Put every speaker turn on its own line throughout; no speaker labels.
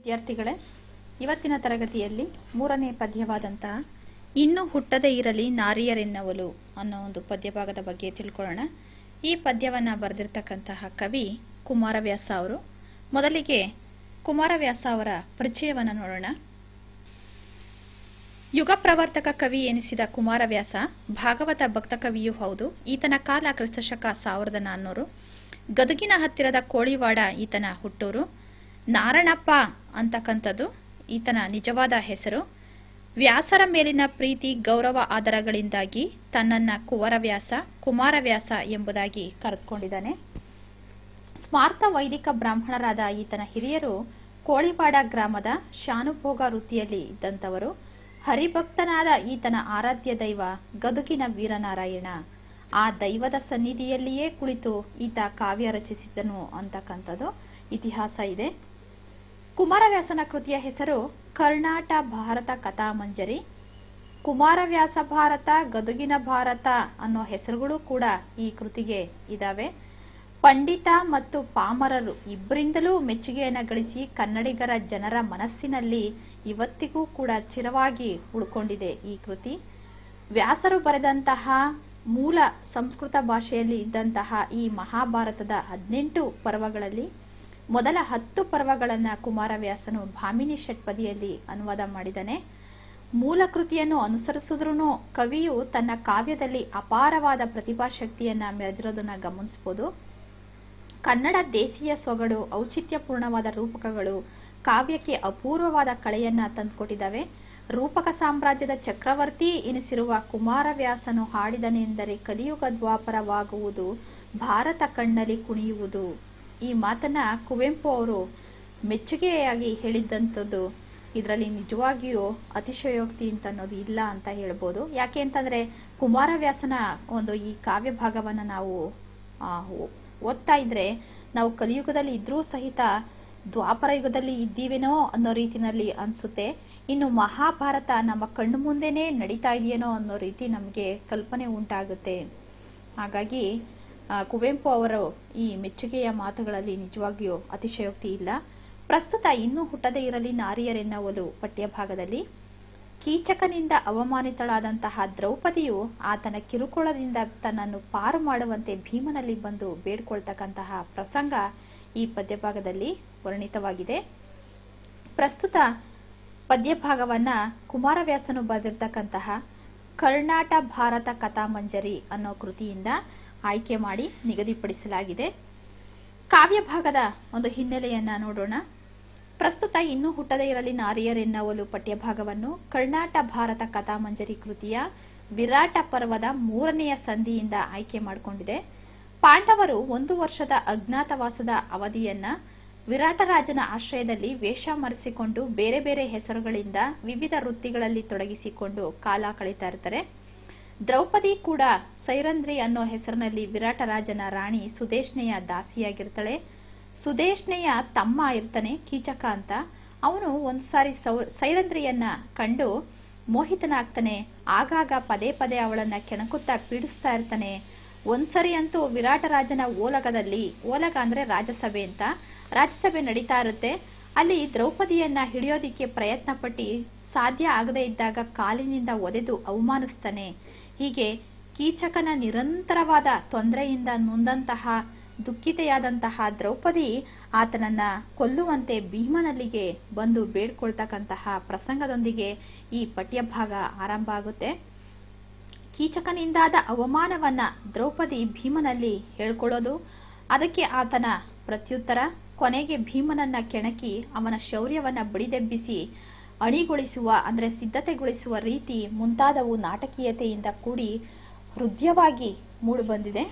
ವಿದ್ಯಾರ್ಥಿಗಳೇ ಇವತ್ತಿನ ತರಗತಿಯಲ್ಲಿ ಮೂರನೇ ಪದ್ಯವಾದಂತಹ ಇನ್ನು ಹುಟ್ಟದೇ ಇರಲಿ ನಾರಿಯರೆನ್ನವಲು ಅನ್ನೋ ಒಂದು ಪದ್ಯಭಾಗದ ಬಗ್ಗೆ ತಿಳ್ಕೊಳ್ಳೋಣ ಈ ಪದ್ಯವನ್ನು ಬರೆದಿರ್ತಕ್ಕಂತಹ ಕವಿ ಕುಮಾರವ್ಯಾಸ ಅವರು ಮೊದಲಿಗೆ ಕುಮಾರವ್ಯಾಸ ಅವರ ಪರಿಚಯವನ್ನು ನೋಡೋಣ ಯುಗ ಪ್ರವರ್ತಕ ಕವಿ ಎನಿಸಿದ ಕುಮಾರವ್ಯಾಸ ಭಾಗವತ ಭಕ್ತ ಕವಿಯೂ ಹೌದು ಈತನ ಕಾಲ ಕ್ರಿಸ್ತಶಕ ಸಾವಿರದ ನಾನ್ನೂರು ಗದಗಿನ ಹತ್ತಿರದ ಕೋಳಿವಾಡ ಈತನ ಹುಟ್ಟೂರು ನಾರಣಪ್ಪ ಅಂತಕ್ಕಂಥದ್ದು ಈತನ ನಿಜವಾದ ಹೆಸರು ವ್ಯಾಸರ ಮೇಲಿನ ಪ್ರೀತಿ ಗೌರವ ಆಧಾರಗಳಿಂದಾಗಿ ತನ್ನನ್ನು ಕುವರವ್ಯಾಸ ಕುಮಾರವ್ಯಾಸ ಎಂಬುದಾಗಿ ಕರೆದುಕೊಂಡಿದ್ದಾನೆ ಸ್ಮಾರ್ಥ ವೈದಿಕ ಬ್ರಾಹ್ಮಣರಾದ ಈತನ ಹಿರಿಯರು ಕೋಳಿವಾಡ ಗ್ರಾಮದ ಶಾನುಭೋಗ ವೃತ್ತಿಯಲ್ಲಿ ಇದ್ದಂಥವರು ಹರಿಭಕ್ತನಾದ ಈತನ ಆರಾಧ್ಯ ದೈವ ಗದುಗಿನ ವೀರನಾರಾಯಣ ಆ ದೈವದ ಸನ್ನಿಧಿಯಲ್ಲಿಯೇ ಕುಳಿತು ಈತ ಕಾವ್ಯ ರಚಿಸಿದ್ದನು ಅಂತಕ್ಕಂಥದ್ದು ಇತಿಹಾಸ ಇದೆ ಕುಮಾರವ್ಯಾಸನ ಕೃತಿಯ ಹೆಸರು ಕರ್ನಾಟ ಭಾರತ ಕಥಾಮಂಜರಿ ಕುಮಾರವ್ಯಾಸ ಭಾರತ ಗದುಗಿನ ಭಾರತ ಅನ್ನೋ ಹೆಸರುಗಳು ಕೂಡ ಈ ಕೃತಿಗೆ ಇದ್ದಾವೆ ಪಂಡಿತ ಮತ್ತು ಪಾಮರರು ಇಬ್ಬರಿಂದಲೂ ಮೆಚ್ಚುಗೆಯನ್ನು ಗಳಿಸಿ ಕನ್ನಡಿಗರ ಜನರ ಮನಸ್ಸಿನಲ್ಲಿ ಇವತ್ತಿಗೂ ಕೂಡ ಚಿರವಾಗಿ ಉಳ್ಕೊಂಡಿದೆ ಈ ಕೃತಿ ವ್ಯಾಸರು ಬರೆದಂತಹ ಮೂಲ ಸಂಸ್ಕೃತ ಭಾಷೆಯಲ್ಲಿ ಇದ್ದಂತಹ ಈ ಮಹಾಭಾರತದ ಹದಿನೆಂಟು ಪರ್ವಗಳಲ್ಲಿ ಮೊದಲ ಹತ್ತು ಪರ್ವಗಳನ್ನು ಕುಮಾರವ್ಯಾಸನು ಭಾಮಿನಿ ಷಟ್ಪದಿಯಲ್ಲಿ ಅನುವಾದ ಮಾಡಿದ್ದಾನೆ ಮೂಲ ಕೃತಿಯನ್ನು ಅನುಸರಿಸಿದ್ರೂ ಕವಿಯು ತನ್ನ ಕಾವ್ಯದಲ್ಲಿ ಅಪಾರವಾದ ಪ್ರತಿಭಾಶಕ್ತಿಯನ್ನು ಮೆರೆದಿರೋದನ್ನು ಗಮನಿಸ್ಬೋದು ಕನ್ನಡ ದೇಶೀಯ ಸೊಗಡು ಔಚಿತ್ಯಪೂರ್ಣವಾದ ರೂಪಕಗಳು ಕಾವ್ಯಕ್ಕೆ ಅಪೂರ್ವವಾದ ಕಳೆಯನ್ನ ತಂದುಕೊಟ್ಟಿದ್ದಾವೆ ರೂಪಕ ಸಾಮ್ರಾಜ್ಯದ ಚಕ್ರವರ್ತಿ ಎನಿಸಿರುವ ಕುಮಾರವ್ಯಾಸನು ಹಾಡಿದನೆಂದರೆ ಕಲಿಯುಗ ದ್ವಾಪರವಾಗುವುದು ಭಾರತ ಕಣ್ಣಲ್ಲಿ ಕುಣಿಯುವುದು ಈ ಮಾತನ್ನ ಕುವೆಂಪು ಅವರು ಮೆಚ್ಚುಗೆಯಾಗಿ ಹೇಳಿದ್ದಂಥದ್ದು ಇದರಲ್ಲಿ ನಿಜವಾಗಿಯೂ ಅತಿಶಯೋಕ್ತಿ ಅಂತ ಅನ್ನೋದು ಇಲ್ಲ ಅಂತ ಹೇಳ್ಬೋದು ಯಾಕೆ ಅಂತಂದರೆ ಕುಮಾರವ್ಯಾಸನ ಒಂದು ಈ ಕಾವ್ಯ ಭಾಗವನ್ನು ನಾವು ಓದ್ತಾ ಇದ್ರೆ ನಾವು ಕಲಿಯುಗದಲ್ಲಿ ಇದ್ರೂ ಸಹಿತ ದ್ವಾಪರ ಯುಗದಲ್ಲಿ ಇದ್ದೀವೇನೋ ಅನ್ನೋ ರೀತಿನಲ್ಲಿ ಅನಿಸುತ್ತೆ ಇನ್ನು ಮಹಾಭಾರತ ನಮ್ಮ ಕಣ್ಣು ಮುಂದೆನೇ ನಡೀತಾ ಇದೆಯೇನೋ ಅನ್ನೋ ರೀತಿ ನಮಗೆ ಕಲ್ಪನೆ ಉಂಟಾಗುತ್ತೆ ಹಾಗಾಗಿ ಕುವೆಂಪು ಅವರು ಈ ಮೆಚ್ಚುಗೆಯ ಮಾತುಗಳಲ್ಲಿ ನಿಜವಾಗಿಯೂ ಅತಿಶಯೋಕ್ತಿ ಇಲ್ಲ ಪ್ರಸ್ತುತ ಇನ್ನೂ ಹುಟ್ಟದೇ ಇರಲಿ ನಾರಿಯರೆನ್ನವಲು ಪಠ್ಯಭಾಗದಲ್ಲಿ ಕೀಚಕನಿಂದ ಅವಮಾನಿತಳಾದಂತಹ ದ್ರೌಪದಿಯು ಆತನ ಕಿರುಕುಳದಿಂದ ತನ್ನನ್ನು ಪಾರು ಮಾಡುವಂತೆ ಭೀಮನಲ್ಲಿ ಬಂದು ಬೇಡ್ಕೊಳ್ತಕ್ಕಂತಹ ಪ್ರಸಂಗ ಈ ಪದ್ಯಭಾಗದಲ್ಲಿ ವರ್ಣಿತವಾಗಿದೆ ಪ್ರಸ್ತುತ ಪದ್ಯಭಾಗವನ್ನ ಕುಮಾರವ್ಯಾಸನು ಬರೆದಿರ್ತಕ್ಕಂತಹ ಕರ್ನಾಟ ಭಾರತ ಕಥಾಮಂಜರಿ ಅನ್ನೋ ಕೃತಿಯಿಂದ ಆಯ್ಕೆ ಮಾಡಿ ನಿಗದಿಪಡಿಸಲಾಗಿದೆ ಕಾವ್ಯ ಭಾಗದ ಒಂದು ಹಿನ್ನೆಲೆಯನ್ನ ನೋಡೋಣ ಪ್ರಸ್ತುತ ಇನ್ನೂ ಹುಟ್ಟದೇ ಇರಲಿ ನಾರಿಯರೆನ್ನವಲು ಪಠ್ಯಭಾಗವನ್ನು ಕರ್ನಾಟ ಭಾರತ ಕಥಾಮಂಜರಿ ಕೃತಿಯ ವಿರಾಟ ಪರ್ವದ ಮೂರನೆಯ ಸಂಧಿಯಿಂದ ಆಯ್ಕೆ ಮಾಡಿಕೊಂಡಿದೆ ಪಾಂಡವರು ಒಂದು ವರ್ಷದ ಅಜ್ಞಾತವಾಸದ ಅವಧಿಯನ್ನ ವಿರಾಟರಾಜನ ಆಶ್ರಯದಲ್ಲಿ ವೇಷ ಮರೆಸಿಕೊಂಡು ಬೇರೆ ಬೇರೆ ಹೆಸರುಗಳಿಂದ ವಿವಿಧ ವೃತ್ತಿಗಳಲ್ಲಿ ತೊಡಗಿಸಿಕೊಂಡು ಕಾಲ ಕಳೀತಾ ಇರ್ತಾರೆ ದ್ರೌಪದಿ ಕೂಡ ಸೈರಂಧ್ರಿ ಅನ್ನೋ ಹೆಸರಿನಲ್ಲಿ ವಿರಾಟರಾಜನ ರಾಣಿ ಸುದೇಶ್ನೆಯ ದಾಸಿಯಾಗಿರ್ತಾಳೆ ಸುದೇಶ್ನೆಯ ತಮ್ಮ ಇರ್ತಾನೆ ಕೀಚಕ ಅಂತ ಅವನು ಒಂದು ಸಾರಿ ಸೌ ಸೈರಂಧ್ರಿಯನ್ನ ಕಂಡು ಮೋಹಿತನಾಗ್ತಾನೆ ಆಗಾಗ ಪದೇ ಪದೇ ಅವಳನ್ನ ಕೆಣಕುತ್ತಾ ಪೀಡಿಸ್ತಾ ಇರ್ತಾನೆ ಒಂದ್ಸರಿ ಅಂತೂ ವಿರಾಟರಾಜನ ಓಲಗದಲ್ಲಿ ಓಲಗ ಅಂದ್ರೆ ರಾಜಸಭೆ ಅಂತ ರಾಜ್ಯಸಭೆ ನಡೀತಾ ಇರುತ್ತೆ ಅಲ್ಲಿ ದ್ರೌಪದಿಯನ್ನ ಹಿಡಿಯೋದಿಕ್ಕೆ ಪ್ರಯತ್ನ ಪಟ್ಟು ಸಾಧ್ಯ ಆಗದೇ ಇದ್ದಾಗ ಕಾಲಿನಿಂದ ಒದೆದು ಅವಮಾನಿಸ್ತಾನೆ ಹೀಗೆ ಕೀಚಕನ ನಿರಂತರವಾದ ತೊಂದರೆಯಿಂದ ನೊಂದಂತಹ ದುಃಖಿತೆಯಾದಂತಹ ದ್ರೌಪದಿ ಆತನನ್ನ ಕೊಲ್ಲುವಂತೆ ಭೀಮನಲ್ಲಿಗೆ ಬಂದು ಬೇಡ್ಕೊಳ್ತಕ್ಕಂತಹ ಪ್ರಸಂಗದೊಂದಿಗೆ ಈ ಪಠ್ಯಭಾಗ ಆರಂಭ ಆಗುತ್ತೆ ಕೀಚಕನಿಂದಾದ ಅವಮಾನವನ್ನ ದ್ರೌಪದಿ ಭೀಮನಲ್ಲಿ ಹೇಳ್ಕೊಳ್ಳೋದು ಅದಕ್ಕೆ ಆತನ ಪ್ರತ್ಯುತ್ತರ ಕೊನೆಗೆ ಭೀಮನನ್ನ ಕೆಣಕಿ ಅವನ ಶೌರ್ಯವನ್ನ ಬಡಿದೆಬ್ಬಿಸಿ ಅಣಿಗೊಳಿಸುವ ಅಂದರೆ ಸಿದ್ಧತೆಗೊಳಿಸುವ ರೀತಿ ಮುಂತಾದವು ನಾಟಕೀಯತೆಯಿಂದ ಕೂಡಿ ಹೃದಯವಾಗಿ ಮೂಡಿಬಂದಿದೆ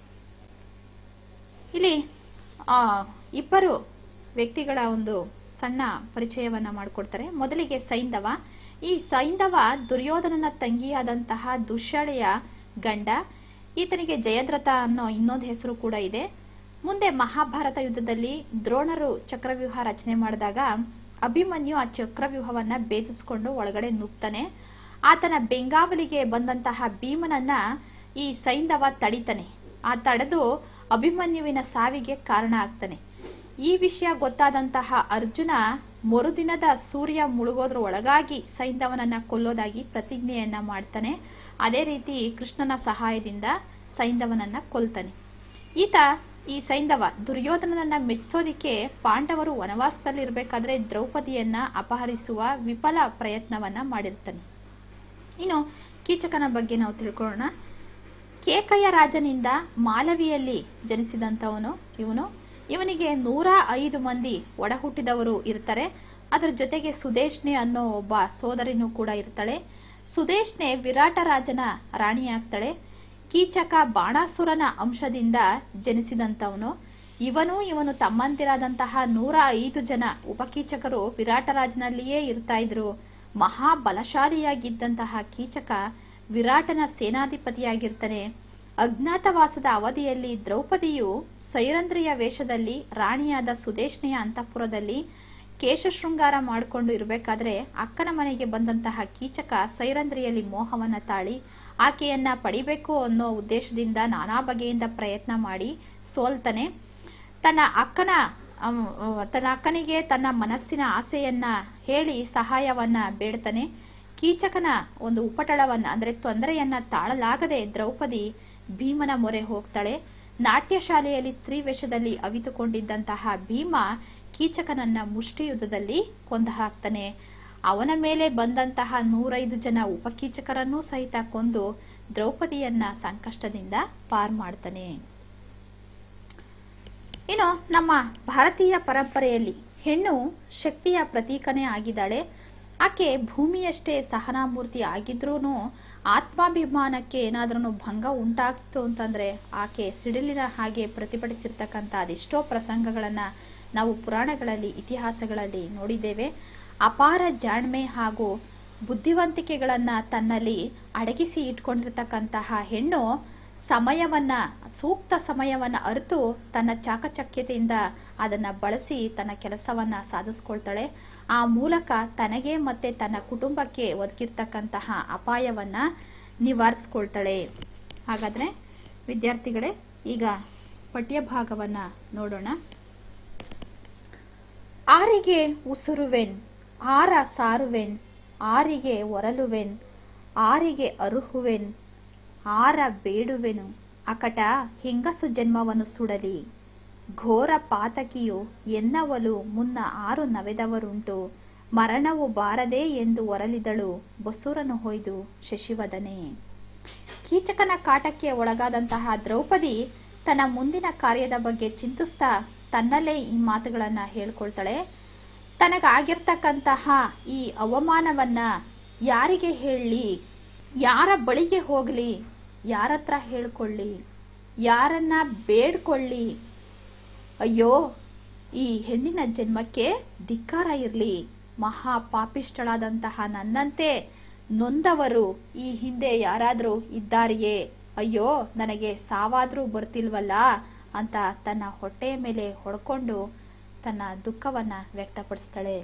ಇಲ್ಲಿ ಇಬ್ಬರು ವ್ಯಕ್ತಿಗಳ ಒಂದು ಸಣ್ಣ ಪರಿಚಯವನ್ನು ಮಾಡಿಕೊಡ್ತಾರೆ ಮೊದಲಿಗೆ ಸೈಂಧವ ಈ ಸೈಂಧವ ದುರ್ಯೋಧನನ ತಂಗಿಯಾದಂತಹ ದುಶ್ಶಳೆಯ ಗಂಡ ಈತನಿಗೆ ಜಯದ್ರಥ ಅನ್ನೋ ಇನ್ನೊಂದು ಹೆಸರು ಕೂಡ ಇದೆ ಮುಂದೆ ಮಹಾಭಾರತ ಯುದ್ಧದಲ್ಲಿ ದ್ರೋಣರು ಚಕ್ರವ್ಯೂಹ ರಚನೆ ಮಾಡಿದಾಗ ಅಭಿಮನ್ಯು ಆ ಚಕ್ರವ್ಯೂಹವನ್ನ ಭೇದಿಸ್ಕೊಂಡು ಒಳಗಡೆ ನುಗ್ತಾನೆ ಆತನ ಬೆಂಗಾವಲಿಗೆ ಬಂದಂತಹ ಭೀಮನನ್ನ ಈ ಸೈಂಧವ ತಡಿತಾನೆ ಆ ತಡೆದು ಅಭಿಮನ್ಯುವಿನ ಸಾವಿಗೆ ಕಾರಣ ಆಗ್ತಾನೆ ಈ ವಿಷಯ ಗೊತ್ತಾದಂತಹ ಅರ್ಜುನ ಮರುದಿನದ ಸೂರ್ಯ ಮುಳುಗೋದ್ರ ಒಳಗಾಗಿ ಸೈಂಧವನನ್ನ ಕೊಲ್ಲೋದಾಗಿ ಪ್ರತಿಜ್ಞೆಯನ್ನ ಮಾಡ್ತಾನೆ ಅದೇ ರೀತಿ ಕೃಷ್ಣನ ಸಹಾಯದಿಂದ ಸೈಂಧವನನ್ನ ಕೊಲ್ತಾನೆ ಈತ ಈ ಸೈಂಧವ ದುರ್ಯೋಧನನನ್ನ ಮೆಚ್ಚಿಸೋದಿಕ್ಕೆ ಪಾಂಡವರು ವನವಾಸದಲ್ಲಿರ್ಬೇಕಾದ್ರೆ ದ್ರೌಪದಿಯನ್ನ ಅಪಹರಿಸುವ ವಿಫಲ ಪ್ರಯತ್ನವನ್ನ ಮಾಡಿರ್ತಾನೆ ಇನ್ನು ಕೀಚಕನ ಬಗ್ಗೆ ನಾವು ತಿಳ್ಕೊಳ್ಳೋಣ ಕೇಕಯ್ಯ ರಾಜನಿಂದ ಮಾಲವಿಯಲ್ಲಿ ಜನಿಸಿದಂಥವನು ಇವನು ಇವನಿಗೆ ನೂರ ಐದು ಮಂದಿ ಒಡ ಹುಟ್ಟಿದವರು ಇರ್ತಾರೆ ಅದರ ಜೊತೆಗೆ ಸುದೇಶ್ನೆ ಅನ್ನೋ ಒಬ್ಬ ಸೋದರಿನೂ ಕೂಡ ಇರ್ತಾಳೆ ಸುದೇಶ್ನೆ ವಿರಾಟ ರಾಜನ ರಾಣಿಯಾಗ್ತಾಳೆ ಕೀಚಕ ಬಾಣಾಸುರನ ಅಂಶದಿಂದ ಜನಿಸಿದಂಥವನು ಇವನು ಇವನು ತಮ್ಮಂದಿರಾದಂತಹ ನೂರ ಐದು ಜನ ಉಪಕೀಚಕರು ವಿರಾಟ ರಾಜನಲ್ಲಿಯೇ ಇರ್ತಾ ಇದ್ರು ಮಹಾ ಬಲಶಾಲಿಯಾಗಿದ್ದಂತಹ ಕೀಚಕ ವಿರಾಟನ ಸೇನಾಧಿಪತಿಯಾಗಿರ್ತಾನೆ ಅಜ್ಞಾತವಾಸದ ಅವಧಿಯಲ್ಲಿ ದ್ರೌಪದಿಯು ಸೈರಂಧ್ರಿಯ ವೇಷದಲ್ಲಿ ರಾಣಿಯಾದ ಸುದೇಶ್ನೆಯ ಅಂತಃಪುರದಲ್ಲಿ ಕೇಶಶೃಂಗಾರ ಮಾಡಿಕೊಂಡು ಇರಬೇಕಾದ್ರೆ ಅಕ್ಕನ ಮನೆಗೆ ಬಂದಂತಹ ಕೀಚಕ ಸೈರಂಧ್ರಿಯಲ್ಲಿ ಮೋಹವನ್ನ ತಾಳಿ ಆಕೆಯನ್ನ ಪಡಿಬೇಕು ಅನ್ನೋ ಉದ್ದೇಶದಿಂದ ನಾನಾ ಬಗೆಯಿಂದ ಪ್ರಯತ್ನ ಮಾಡಿ ಸೋಲ್ತಾನೆ ತನ್ನ ಅಕ್ಕನ ಅಮ್, ತನ್ನ ಅಕ್ಕನಿಗೆ ತನ್ನ ಮನಸ್ಸಿನ ಆಸೆಯನ್ನ ಹೇಳಿ ಸಹಾಯವನ್ನ ಬೇಡ್ತಾನೆ ಕೀಚಕನ ಒಂದು ಉಪಟಳವನ್ನ ಅಂದ್ರೆ ತೊಂದರೆಯನ್ನ ತಾಳಲಾಗದೆ ದ್ರೌಪದಿ ಭೀಮನ ಮೊರೆ ಹೋಗ್ತಾಳೆ ನಾಟ್ಯ ಶಾಲೆಯಲ್ಲಿ ಸ್ತ್ರೀ ವೇಷದಲ್ಲಿ ಅವಿತುಕೊಂಡಿದ್ದಂತಹ ಭೀಮ ಕೀಚಕನನ್ನ ಮುಷ್ಟಿಯುದ್ಧದಲ್ಲಿ ಕೊಂದು ಹಾಕ್ತಾನೆ ಅವನ ಮೇಲೆ ಬಂದಂತಹ ನೂರೈದು ಜನ ಉಪಕೀಚಕರನ್ನೂ ಸಹಿತ ಕೊಂದು ದ್ರೌಪದಿಯನ್ನ ಸಂಕಷ್ಟದಿಂದ ಪಾರ್ ಮಾಡ್ತಾನೆ ಇನ್ನು ನಮ್ಮ ಭಾರತೀಯ ಪರಂಪರೆಯಲ್ಲಿ ಹೆಣ್ಣು ಶಕ್ತಿಯ ಪ್ರತೀಕನೇ ಆಗಿದ್ದಾಳೆ ಆಕೆ ಭೂಮಿಯಷ್ಟೇ ಸಹನಾಮೂರ್ತಿ ಆಗಿದ್ರೂ ಆತ್ಮಾಭಿಮಾನಕ್ಕೆ ಏನಾದ್ರೂ ಭಂಗ ಉಂಟಾಗ್ತು ಅಂತಂದ್ರೆ ಆಕೆ ಸಿಡಿಲಿನ ಹಾಗೆ ಪ್ರತಿಭಟಿಸಿರ್ತಕ್ಕಂಥ ಅದೆಷ್ಟೋ ಪ್ರಸಂಗಗಳನ್ನ ನಾವು ಪುರಾಣಗಳಲ್ಲಿ ಇತಿಹಾಸಗಳಲ್ಲಿ ನೋಡಿದ್ದೇವೆ ಅಪಾರ ಜಾಣ್ಮೆ ಹಾಗೂ ಬುದ್ಧಿವಂತಿಕೆಗಳನ್ನ ತನ್ನಲ್ಲಿ ಅಡಗಿಸಿ ಇಟ್ಕೊಂಡಿರ್ತಕ್ಕಂತಹ ಹೆಣ್ಣು ಸಮಯವನ್ನ ಸೂಕ್ತ ಸಮಯವನ್ನ ಅರಿತು ತನ್ನ ಚಾಕಚಕ್ಯತೆಯಿಂದ ಅದನ್ನ ಬಳಸಿ ತನ್ನ ಕೆಲಸವನ್ನ ಸಾಧಿಸ್ಕೊಳ್ತಾಳೆ ಆ ಮೂಲಕ ತನಗೆ ಮತ್ತೆ ತನ್ನ ಕುಟುಂಬಕ್ಕೆ ಒದಗಿರ್ತಕ್ಕಂತಹ ಅಪಾಯವನ್ನ ನಿವಾರಿಸ್ಕೊಳ್ತಾಳೆ ಹಾಗಾದ್ರೆ ವಿದ್ಯಾರ್ಥಿಗಳೇ ಈಗ ಪಠ್ಯಭಾಗವನ್ನ ನೋಡೋಣ ಆರಿಗೆ ಉಸುರುವೆನ್ ಆರ ಸಾರುವೆನ್ ಆರಿಗೆ ಒರಲುವೆನ್ ಆರಿಗೆ ಅರುಹುವೆನ್ ಆರ ಬೇಡುವೆನು ಅಕಟ ಹೆಂಗಸು ಜನ್ಮವನ್ನು ಸುಡಲಿ ಘೋರ ಪಾತಕಿಯು ಎನ್ನವಲು ಮುನ್ನ ಆರು ನವೆದವರುಂಟು ಮರಣವು ಬಾರದೆ ಎಂದು ಒರಲಿದಳು ಬಸುರನು ಹೊಯ್ದು ಶಶಿವದನೆ ಕೀಚಕನ ಕಾಟಕ್ಕೆ ಒಳಗಾದಂತಹ ದ್ರೌಪದಿ ತನ್ನ ಮುಂದಿನ ಕಾರ್ಯದ ಬಗ್ಗೆ ಚಿಂತಿಸ್ತಾ ತನ್ನಲ್ಲೇ ಈ ಮಾತುಗಳನ್ನ ಹೇಳ್ಕೊಳ್ತಾಳೆ ತನಗಾಗಿರ್ತಕ್ಕಂತಹ ಈ ಅವಮಾನವನ್ನ ಯಾರಿಗೆ ಹೇಳಲಿ ಯಾರ ಬಳಿಗೆ ಹೋಗಲಿ ಯಾರತ್ರ ಹೇಳ್ಕೊಳ್ಳಿ ಯಾರನ್ನ ಬೇಡ್ಕೊಳ್ಳಿ ಅಯ್ಯೋ ಈ ಹೆಣ್ಣಿನ ಜನ್ಮಕ್ಕೆ ಧಿಕ್ಕಾರ ಇರಲಿ ಮಹಾ ಪಾಪಿಷ್ಟಳಾದಂತಹ ನನ್ನಂತೆ ನೊಂದವರು ಈ ಹಿಂದೆ ಯಾರಾದರೂ ಇದ್ದಾರೆಯೇ ಅಯ್ಯೋ ನನಗೆ ಸಾವಾದ್ರೂ ಬರ್ತಿಲ್ವಲ್ಲ ಅಂತ ತನ್ನ ಹೊಟ್ಟೆಯ ಮೇಲೆ ಹೊಡ್ಕೊಂಡು ತನ್ನ ದುಃಖವನ್ನ ವ್ಯಕ್ತಪಡಿಸ್ತಾಳೆ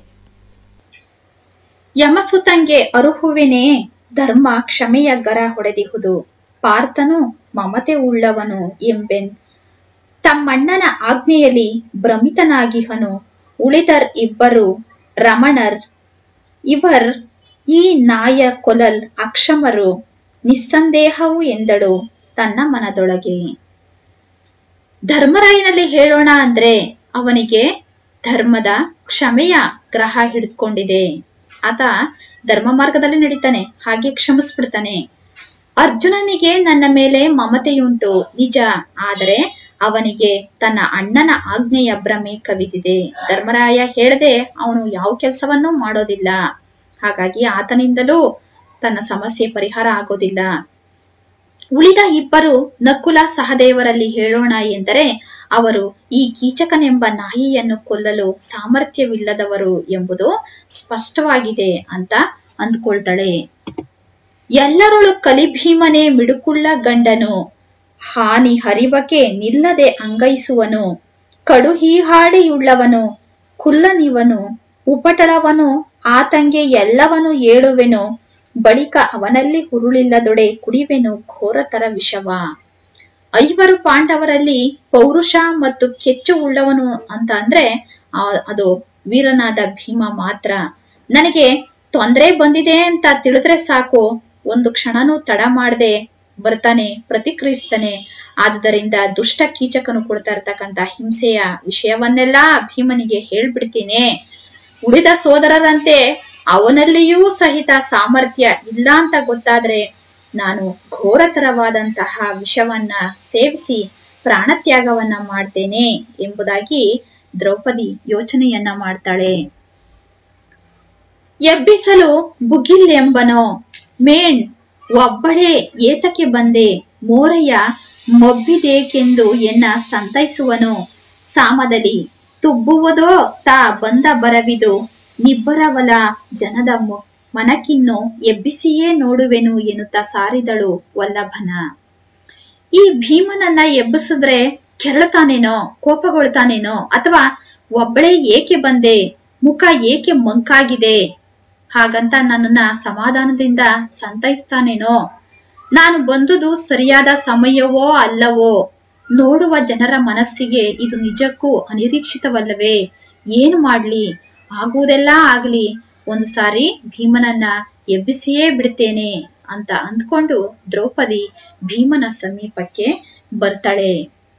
ಯಮಸುತಂಗೆ ಅರುಹುವೆನೇ ಧರ್ಮ ಕ್ಷಮೆಯ ಗರ ಹೊಡೆದಿಹುದು ಪಾರ್ಥನು ಮಮತೆ ಉಳ್ಳವನು ಎಂಬೆನ್ ತಮ್ಮಣ್ಣನ ಆಜ್ಞೆಯಲ್ಲಿ ಭ್ರಮಿತನಾಗಿಹನು ಉಳಿದರ್ ಇಬ್ಬರು ರಮಣರ್ ಇವರ್ ಈ ನಾಯ ಕೊಲಲ್ ಅಕ್ಷಮರು ನಿಸ್ಸಂದೇಹವು ಎಂದಳು ತನ್ನ ಮನದೊಳಗೆ ಧರ್ಮರಾಯನಲ್ಲಿ ಹೇಳೋಣ ಅಂದ್ರೆ ಅವನಿಗೆ ಧರ್ಮದ ಕ್ಷಮೆಯ ಗ್ರಹ ಹಿಡಿದುಕೊಂಡಿದೆ ಆತ ಧರ್ಮ ಮಾರ್ಗದಲ್ಲಿ ನಡೀತಾನೆ ಹಾಗೆ ಕ್ಷಮಿಸ್ಬಿಡ್ತಾನೆ ಅರ್ಜುನನಿಗೆ ನನ್ನ ಮೇಲೆ ಮಮತೆಯುಂಟು ನಿಜ ಆದರೆ ಅವನಿಗೆ ತನ್ನ ಅಣ್ಣನ ಆಜ್ಞೆಯ ಭ್ರಮೆ ಕವಿದಿದೆ ಧರ್ಮರಾಯ ಹೇಳದೆ ಅವನು ಯಾವ ಕೆಲಸವನ್ನೂ ಮಾಡೋದಿಲ್ಲ ಹಾಗಾಗಿ ಆತನಿಂದಲೂ ತನ್ನ ಸಮಸ್ಯೆ ಪರಿಹಾರ ಆಗೋದಿಲ್ಲ ಉಳಿದ ಇಬ್ಬರು ನಕುಲ ಸಹದೇವರಲ್ಲಿ ಹೇಳೋಣ ಎಂದರೆ ಅವರು ಈ ಕೀಚಕನೆಂಬ ನಾಯಿಯನ್ನು ಕೊಲ್ಲಲು ಸಾಮರ್ಥ್ಯವಿಲ್ಲದವರು ಎಂಬುದು ಸ್ಪಷ್ಟವಾಗಿದೆ ಅಂತ ಅಂದ್ಕೊಳ್ತಾಳೆ ಎಲ್ಲರೊಳು ಕಲಿಭೀಮನೆ ಮಿಡುಕುಳ್ಳ ಗಂಡನು ಹಾನಿ ಹರಿವಕೆ ನಿಲ್ಲದೆ ಅಂಗೈಸುವನು ಕಡು ಹೀಹಾಡಿಯುಳ್ಳವನು ಕುಲ್ಲನಿವನು ಉಪಟಳವನು ಆತಂಗೆ ಎಲ್ಲವನು ಏಳುವೆನು ಬಳಿಕ ಅವನಲ್ಲಿ ಹುರುಳಿಲ್ಲದೊಡೆ ಕುಡಿವೆನು ಘೋರತರ ವಿಷವ ಐವರು ಪಾಂಡವರಲ್ಲಿ ಪೌರುಷ ಮತ್ತು ಕೆಚ್ಚು ಉಳ್ಳವನು ಅಂತ ಅಂದ್ರೆ ಆ, ಅದು ವೀರನಾದ ಭೀಮ ಮಾತ್ರ ನನಗೆ ತೊಂದರೆ ಬಂದಿದೆ ಅಂತ ತಿಳಿದ್ರೆ ಸಾಕು ಒಂದು ಕ್ಷಣನೂ ತಡ ಮಾಡದೆ ಬರ್ತಾನೆ ಪ್ರತಿಕ್ರಿಯಿಸ್ತಾನೆ ಆದುದರಿಂದ ದುಷ್ಟ ಕೀಚಕನು ಕೊಡ್ತಾ ಇರ್ತಕ್ಕಂತ ಹಿಂಸೆಯ ವಿಷಯವನ್ನೆಲ್ಲ ಭೀಮನಿಗೆ ಹೇಳ್ಬಿಡ್ತೀನಿ ಉಳಿದ ಸೋದರರಂತೆ ಅವನಲ್ಲಿಯೂ ಸಹಿತ ಸಾಮರ್ಥ್ಯ ಇಲ್ಲ ಅಂತ ಗೊತ್ತಾದ್ರೆ ನಾನು ಘೋರತರವಾದಂತಹ ವಿಷವನ್ನ ಸೇವಿಸಿ ಪ್ರಾಣತ್ಯಾಗವನ್ನ ಮಾಡ್ತೇನೆ ಎಂಬುದಾಗಿ ದ್ರೌಪದಿ ಯೋಚನೆಯನ್ನ ಮಾಡ್ತಾಳೆ ಎಬ್ಬಿಸಲು ಬುಗಿಲ್ಲೆಂಬನೋ ಮೇಣ್ ಒಬ್ಬಳೇ ಏತಕ್ಕೆ ಬಂದೆ ಮೋರೆಯ ಮೊಬ್ಬಿದೇಕೆಂದು ಎನ್ನ ಸಂತೈಸುವನು ಸಾಮದಲ್ಲಿ ತುಬ್ಬುವುದೋ ತಾ ಬಂದ ಬರವಿದು ನಿಬ್ಬರವಲ ಜನದ ಮೊ- ಮನಕಿನ್ನು ಎಬ್ಬಿಸಿಯೇ ನೋಡುವೆನು ಎನ್ನುತ್ತಾ ಸಾರಿದಳು ವಲ್ಲಭನ ಈ ಭೀಮನನ್ನ ಎಬ್ಬಿಸಿದ್ರೆ ಕೆರಳ್ತಾನೇನೋ ಕೋಪಗೊಳ್ತಾನೇನೋ ಅಥವಾ ಒಬ್ಬಳೇ ಏಕೆ ಬಂದೆ ಮುಖ ಏಕೆ ಮಂಕಾಗಿದೆ ಹಾಗಂತ ನನ್ನನ್ನ ಸಮಾಧಾನದಿಂದ ಸಂತೈಸ್ತಾನೇನೋ ನಾನು ಬಂದುದು ಸರಿಯಾದ ಸಮಯವೋ ಅಲ್ಲವೋ ನೋಡುವ ಜನರ ಮನಸ್ಸಿಗೆ ಇದು ನಿಜಕ್ಕೂ ಅನಿರೀಕ್ಷಿತವಲ್ಲವೇ ಏನು ಮಾಡ್ಲಿ ಆಗುವುದೆಲ್ಲ ಆಗ್ಲಿ ಒಂದು ಸಾರಿ ಭೀಮನನ್ನ ಎಬ್ಬಿಸಿಯೇ ಬಿಡ್ತೇನೆ ಅಂತ ಅಂದ್ಕೊಂಡು ದ್ರೌಪದಿ ಭೀಮನ ಸಮೀಪಕ್ಕೆ ಬರ್ತಾಳೆ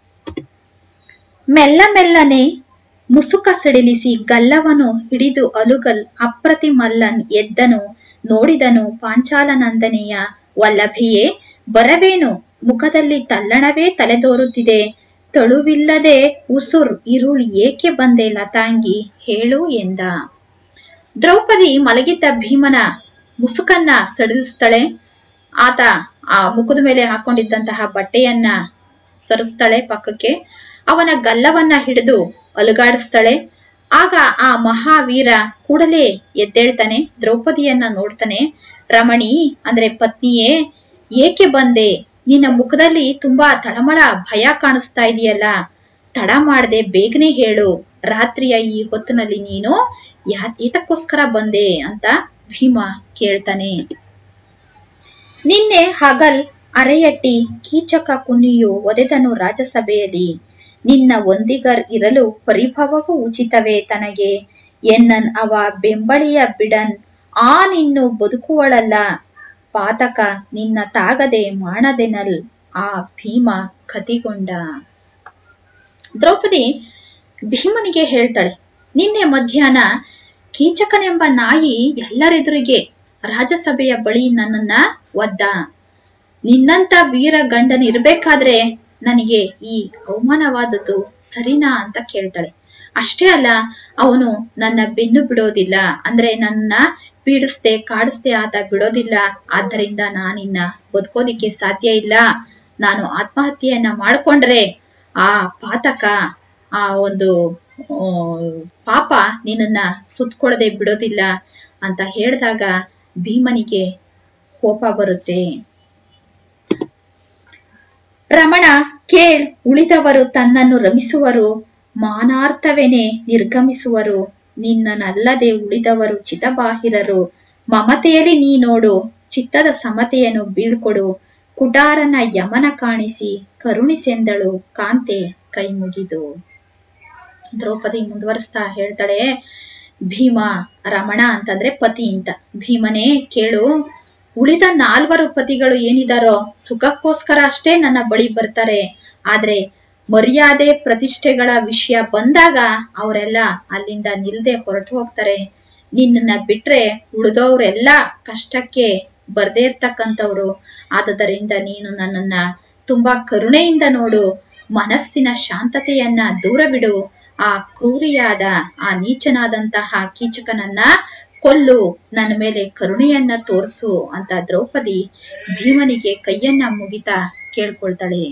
ಮೆಲ್ಲ ಮೆಲ್ಲನೆ ಮುಸುಕ ಸಡಿಲಿಸಿ ಗಲ್ಲವನು ಹಿಡಿದು ಅಲುಗಲ್ ಅಪ್ರತಿಮಲ್ಲನ್ ಎದ್ದನು ನೋಡಿದನು ಪಾಂಚಾಲನಂದನೆಯ ವಲ್ಲಭಿಯೇ ಬರವೇನು ಮುಖದಲ್ಲಿ ತಲ್ಲಣವೇ ತಲೆದೋರುತ್ತಿದೆ ತಳುವಿಲ್ಲದೆ ಉಸುರ್ ಇರುಳ್ ಏಕೆ ಬಂದೆ ಲತಾಂಗಿ ಹೇಳು ಎಂದ ದ್ರೌಪದಿ ಮಲಗಿದ್ದ ಭೀಮನ ಮುಸುಕನ್ನ ಸಡಿಲಿಸ್ತಾಳೆ ಆತ ಆ ಮುಖದ ಮೇಲೆ ಹಾಕೊಂಡಿದ್ದಂತಹ ಬಟ್ಟೆಯನ್ನ ಸರಿಸ್ತಾಳೆ ಪಕ್ಕಕ್ಕೆ ಅವನ ಗಲ್ಲವನ್ನ ಹಿಡಿದು ಅಲುಗಾಡಿಸ್ತಾಳೆ ಆಗ ಆ ಮಹಾವೀರ ಕೂಡಲೇ ಎದ್ದೇಳ್ತಾನೆ ದ್ರೌಪದಿಯನ್ನ ನೋಡ್ತಾನೆ ರಮಣಿ ಅಂದ್ರೆ ಪತ್ನಿಯೇ ಏಕೆ ಬಂದೆ ನಿನ್ನ ಮುಖದಲ್ಲಿ ತುಂಬಾ ತಳಮಳ ಭಯ ಕಾಣಿಸ್ತಾ ಇದೆಯಲ್ಲ ತಡ ಮಾಡದೆ ಬೇಗನೆ ಹೇಳು ರಾತ್ರಿಯ ಈ ಹೊತ್ತಿನಲ್ಲಿ ನೀನು ಯಾ ಏತಕ್ಕೋಸ್ಕರ ಬಂದೆ ಅಂತ ಭೀಮ ಕೇಳ್ತಾನೆ ನಿನ್ನೆ ಹಗಲ್ ಅರೆಯಟ್ಟಿ ಕೀಚಕ ಕುನಿಯು ಒದೆದನು ರಾಜಸಭೆಯಲ್ಲಿ ನಿನ್ನ ಒಂದಿಗರ್ ಇರಲು ಪರಿಭವವು ಉಚಿತವೇ ತನಗೆ ಎನ್ನನ್ ಅವ ಬೆಂಬಳಿಯ ಬಿಡನ್ ಆ ನಿನ್ನು ಬದುಕುವಳಲ್ಲ ಪಾತಕ ನಿನ್ನ ತಾಗದೆ ಮಾಡದೆನಲ್ ಆ ಭೀಮ ಕತಿಗೊಂಡ ದ್ರೌಪದಿ ಭೀಮನಿಗೆ ಹೇಳ್ತಾಳೆ ನಿನ್ನೆ ಮಧ್ಯಾಹ್ನ ಕೀಚಕನೆಂಬ ನಾಯಿ ಎಲ್ಲರೆದುರಿಗೆ ರಾಜಸಭೆಯ ಬಳಿ ನನ್ನನ್ನ ಒದ್ದ ನಿನ್ನಂತ ವೀರ ಗಂಡನಿರ್ಬೇಕಾದ್ರೆ ನನಗೆ ಈ ಅವಮಾನವಾದದ್ದು ಸರಿನಾ ಅಂತ ಕೇಳ್ತಾಳೆ ಅಷ್ಟೇ ಅಲ್ಲ ಅವನು ನನ್ನ ಬೆನ್ನು ಬಿಡೋದಿಲ್ಲ ಅಂದ್ರೆ ನನ್ನ ಪೀಡಿಸ್ದೆ ಕಾಡಿಸ್ದೆ ಆತ ಬಿಡೋದಿಲ್ಲ ಆದ್ದರಿಂದ ನಾನಿನ್ನ ಬದುಕೋದಿಕ್ಕೆ ಸಾಧ್ಯ ಇಲ್ಲ ನಾನು ಆತ್ಮಹತ್ಯೆಯನ್ನ ಮಾಡ್ಕೊಂಡ್ರೆ ಆ ಪಾತಕ ಆ ಒಂದು ಆ, ಪಾಪ ನಿನ್ನನ್ನ ಸುತ್ಕೊಳ್ಳದೆ ಬಿಡೋದಿಲ್ಲ ಅಂತ ಹೇಳಿದಾಗ ಭೀಮನಿಗೆ ಕೋಪ ಬರುತ್ತೆ ರಮಣ ಕೇಳ್ ಉಳಿದವರು ತನ್ನನ್ನು ರಮಿಸುವರು ಮಾನಾರ್ಥವೆನೆ ನಿರ್ಗಮಿಸುವರು ನಿನ್ನನಲ್ಲದೆ ಉಳಿದವರು ಚಿತಬಾಹಿರರು ಮಮತೆಯಲ್ಲಿ ನೀ ನೋಡು ಚಿತ್ತದ ಸಮತೆಯನ್ನು ಬೀಳ್ಕೊಡು ಕುಟಾರನ ಯಮನ ಕಾಣಿಸಿ ಕರುಣಿಸೆಂದಳು ಕಾಂತೆ ಕೈ ಮುಗಿದು ದ್ರೌಪದಿ ಮುಂದುವರಿಸ್ತಾ ಹೇಳ್ತಾಳೆ ಭೀಮ ರಮಣ ಅಂತಂದ್ರೆ ಪತಿ ಅಂತ ಭೀಮನೇ ಕೇಳು ಉಳಿದ ನಾಲ್ವರು ಪತಿಗಳು ಏನಿದಾರೋ ಸುಖಕ್ಕೋಸ್ಕರ ಅಷ್ಟೇ ನನ್ನ ಬಳಿ ಬರ್ತಾರೆ ಆದ್ರೆ ಮರ್ಯಾದೆ ಪ್ರತಿಷ್ಠೆಗಳ ವಿಷಯ ಬಂದಾಗ ಅವರೆಲ್ಲ ಅಲ್ಲಿಂದ ನಿಲ್ದೆ ಹೊರಟು ಹೋಗ್ತಾರೆ ನಿನ್ನನ್ನ ಬಿಟ್ರೆ ಉಳಿದವರೆಲ್ಲ ಕಷ್ಟಕ್ಕೆ ಬರ್ದೇ ಇರ್ತಕ್ಕಂಥವ್ರು ಆದುದರಿಂದ ನೀನು ನನ್ನನ್ನ ತುಂಬಾ ಕರುಣೆಯಿಂದ ನೋಡು ಮನಸ್ಸಿನ ಶಾಂತತೆಯನ್ನ ದೂರ ಬಿಡು ಆ ಕ್ರೂರಿಯಾದ ಆ ನೀಚನಾದಂತಹ ಕೀಚಕನನ್ನ ಕೊಲ್ಲು ನನ್ನ ಮೇಲೆ ಕರುಣೆಯನ್ನ ತೋರಿಸು ಅಂತ ದ್ರೌಪದಿ ಭೀಮನಿಗೆ ಕೈಯನ್ನ ಮುಗಿತಾ ಕೇಳ್ಕೊಳ್ತಾಳೆ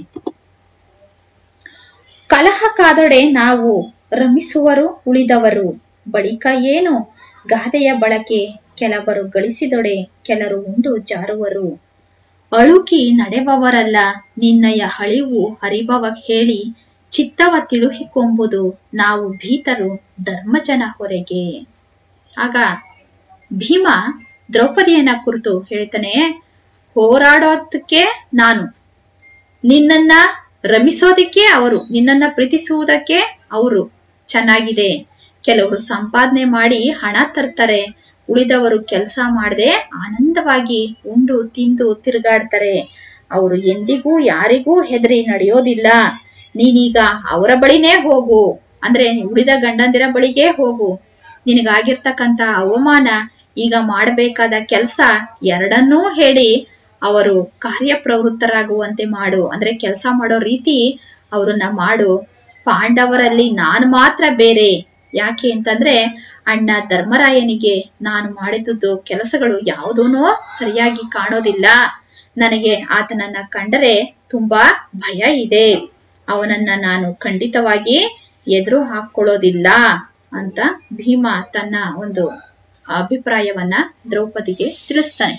ಕಲಹ ಕಾದೊಡೆ ನಾವು ರಮಿಸುವರು ಉಳಿದವರು ಬಳಿಕ ಏನು ಗಾದೆಯ ಬಳಕೆ ಕೆಲವರು ಗಳಿಸಿದೊಡೆ ಕೆಲರು ಉಂಡು ಜಾರುವರು ಅಳುಕಿ ನಡೆಬವರಲ್ಲ ನಿನ್ನಯ ಹಳಿವು ಹರಿಬವ ಹೇಳಿ ಚಿತ್ತವ ತಿಳುಹಿಕೊಂಬುದು ನಾವು ಭೀತರು ಧರ್ಮಜನ ಹೊರೆಗೆ ಆಗ ಭೀಮ ದ್ರೌಪದಿಯನ್ನ ಕುರಿತು ಹೇಳ್ತಾನೆ ಹೋರಾಡೋದಕ್ಕೆ ನಾನು ನಿನ್ನನ್ನ ರಮಿಸೋದಕ್ಕೆ ಅವರು ನಿನ್ನನ್ನ ಪ್ರೀತಿಸುವುದಕ್ಕೆ ಅವರು ಚೆನ್ನಾಗಿದೆ ಕೆಲವರು ಸಂಪಾದನೆ ಮಾಡಿ ಹಣ ತರ್ತಾರೆ ಉಳಿದವರು ಕೆಲಸ ಮಾಡದೆ ಆನಂದವಾಗಿ ಉಂಡು ತಿಂದು ತಿರುಗಾಡ್ತಾರೆ ಅವರು ಎಂದಿಗೂ ಯಾರಿಗೂ ಹೆದರಿ ನಡೆಯೋದಿಲ್ಲ ನೀನೀಗ ಅವರ ಬಳಿನೇ ಹೋಗು ಅಂದ್ರೆ ಉಳಿದ ಗಂಡಂದಿರ ಬಳಿಗೆ ಹೋಗು ನಿನಗಾಗಿರ್ತಕ್ಕಂತ ಅವಮಾನ ಈಗ ಮಾಡಬೇಕಾದ ಕೆಲಸ ಎರಡನ್ನೂ ಹೇಳಿ ಅವರು ಕಾರ್ಯಪ್ರವೃತ್ತರಾಗುವಂತೆ ಮಾಡು ಅಂದ್ರೆ ಕೆಲಸ ಮಾಡೋ ರೀತಿ ಅವ್ರನ್ನ ಮಾಡು ಪಾಂಡವರಲ್ಲಿ ನಾನು ಮಾತ್ರ ಬೇರೆ ಯಾಕೆ ಅಂತಂದ್ರೆ ಅಣ್ಣ ಧರ್ಮರಾಯನಿಗೆ ನಾನು ಮಾಡಿದುದು ಕೆಲಸಗಳು ಯಾವುದೂನೂ ಸರಿಯಾಗಿ ಕಾಣೋದಿಲ್ಲ ನನಗೆ ಆತನನ್ನ ಕಂಡರೆ ತುಂಬಾ ಭಯ ಇದೆ ಅವನನ್ನ ನಾನು ಖಂಡಿತವಾಗಿ ಎದುರು ಹಾಕೊಳ್ಳೋದಿಲ್ಲ ಅಂತ ಭೀಮ ತನ್ನ ಒಂದು ಅಭಿಪ್ರಾಯವನ್ನ ದ್ರೌಪದಿಗೆ ತಿಳಿಸ್ತಾನೆ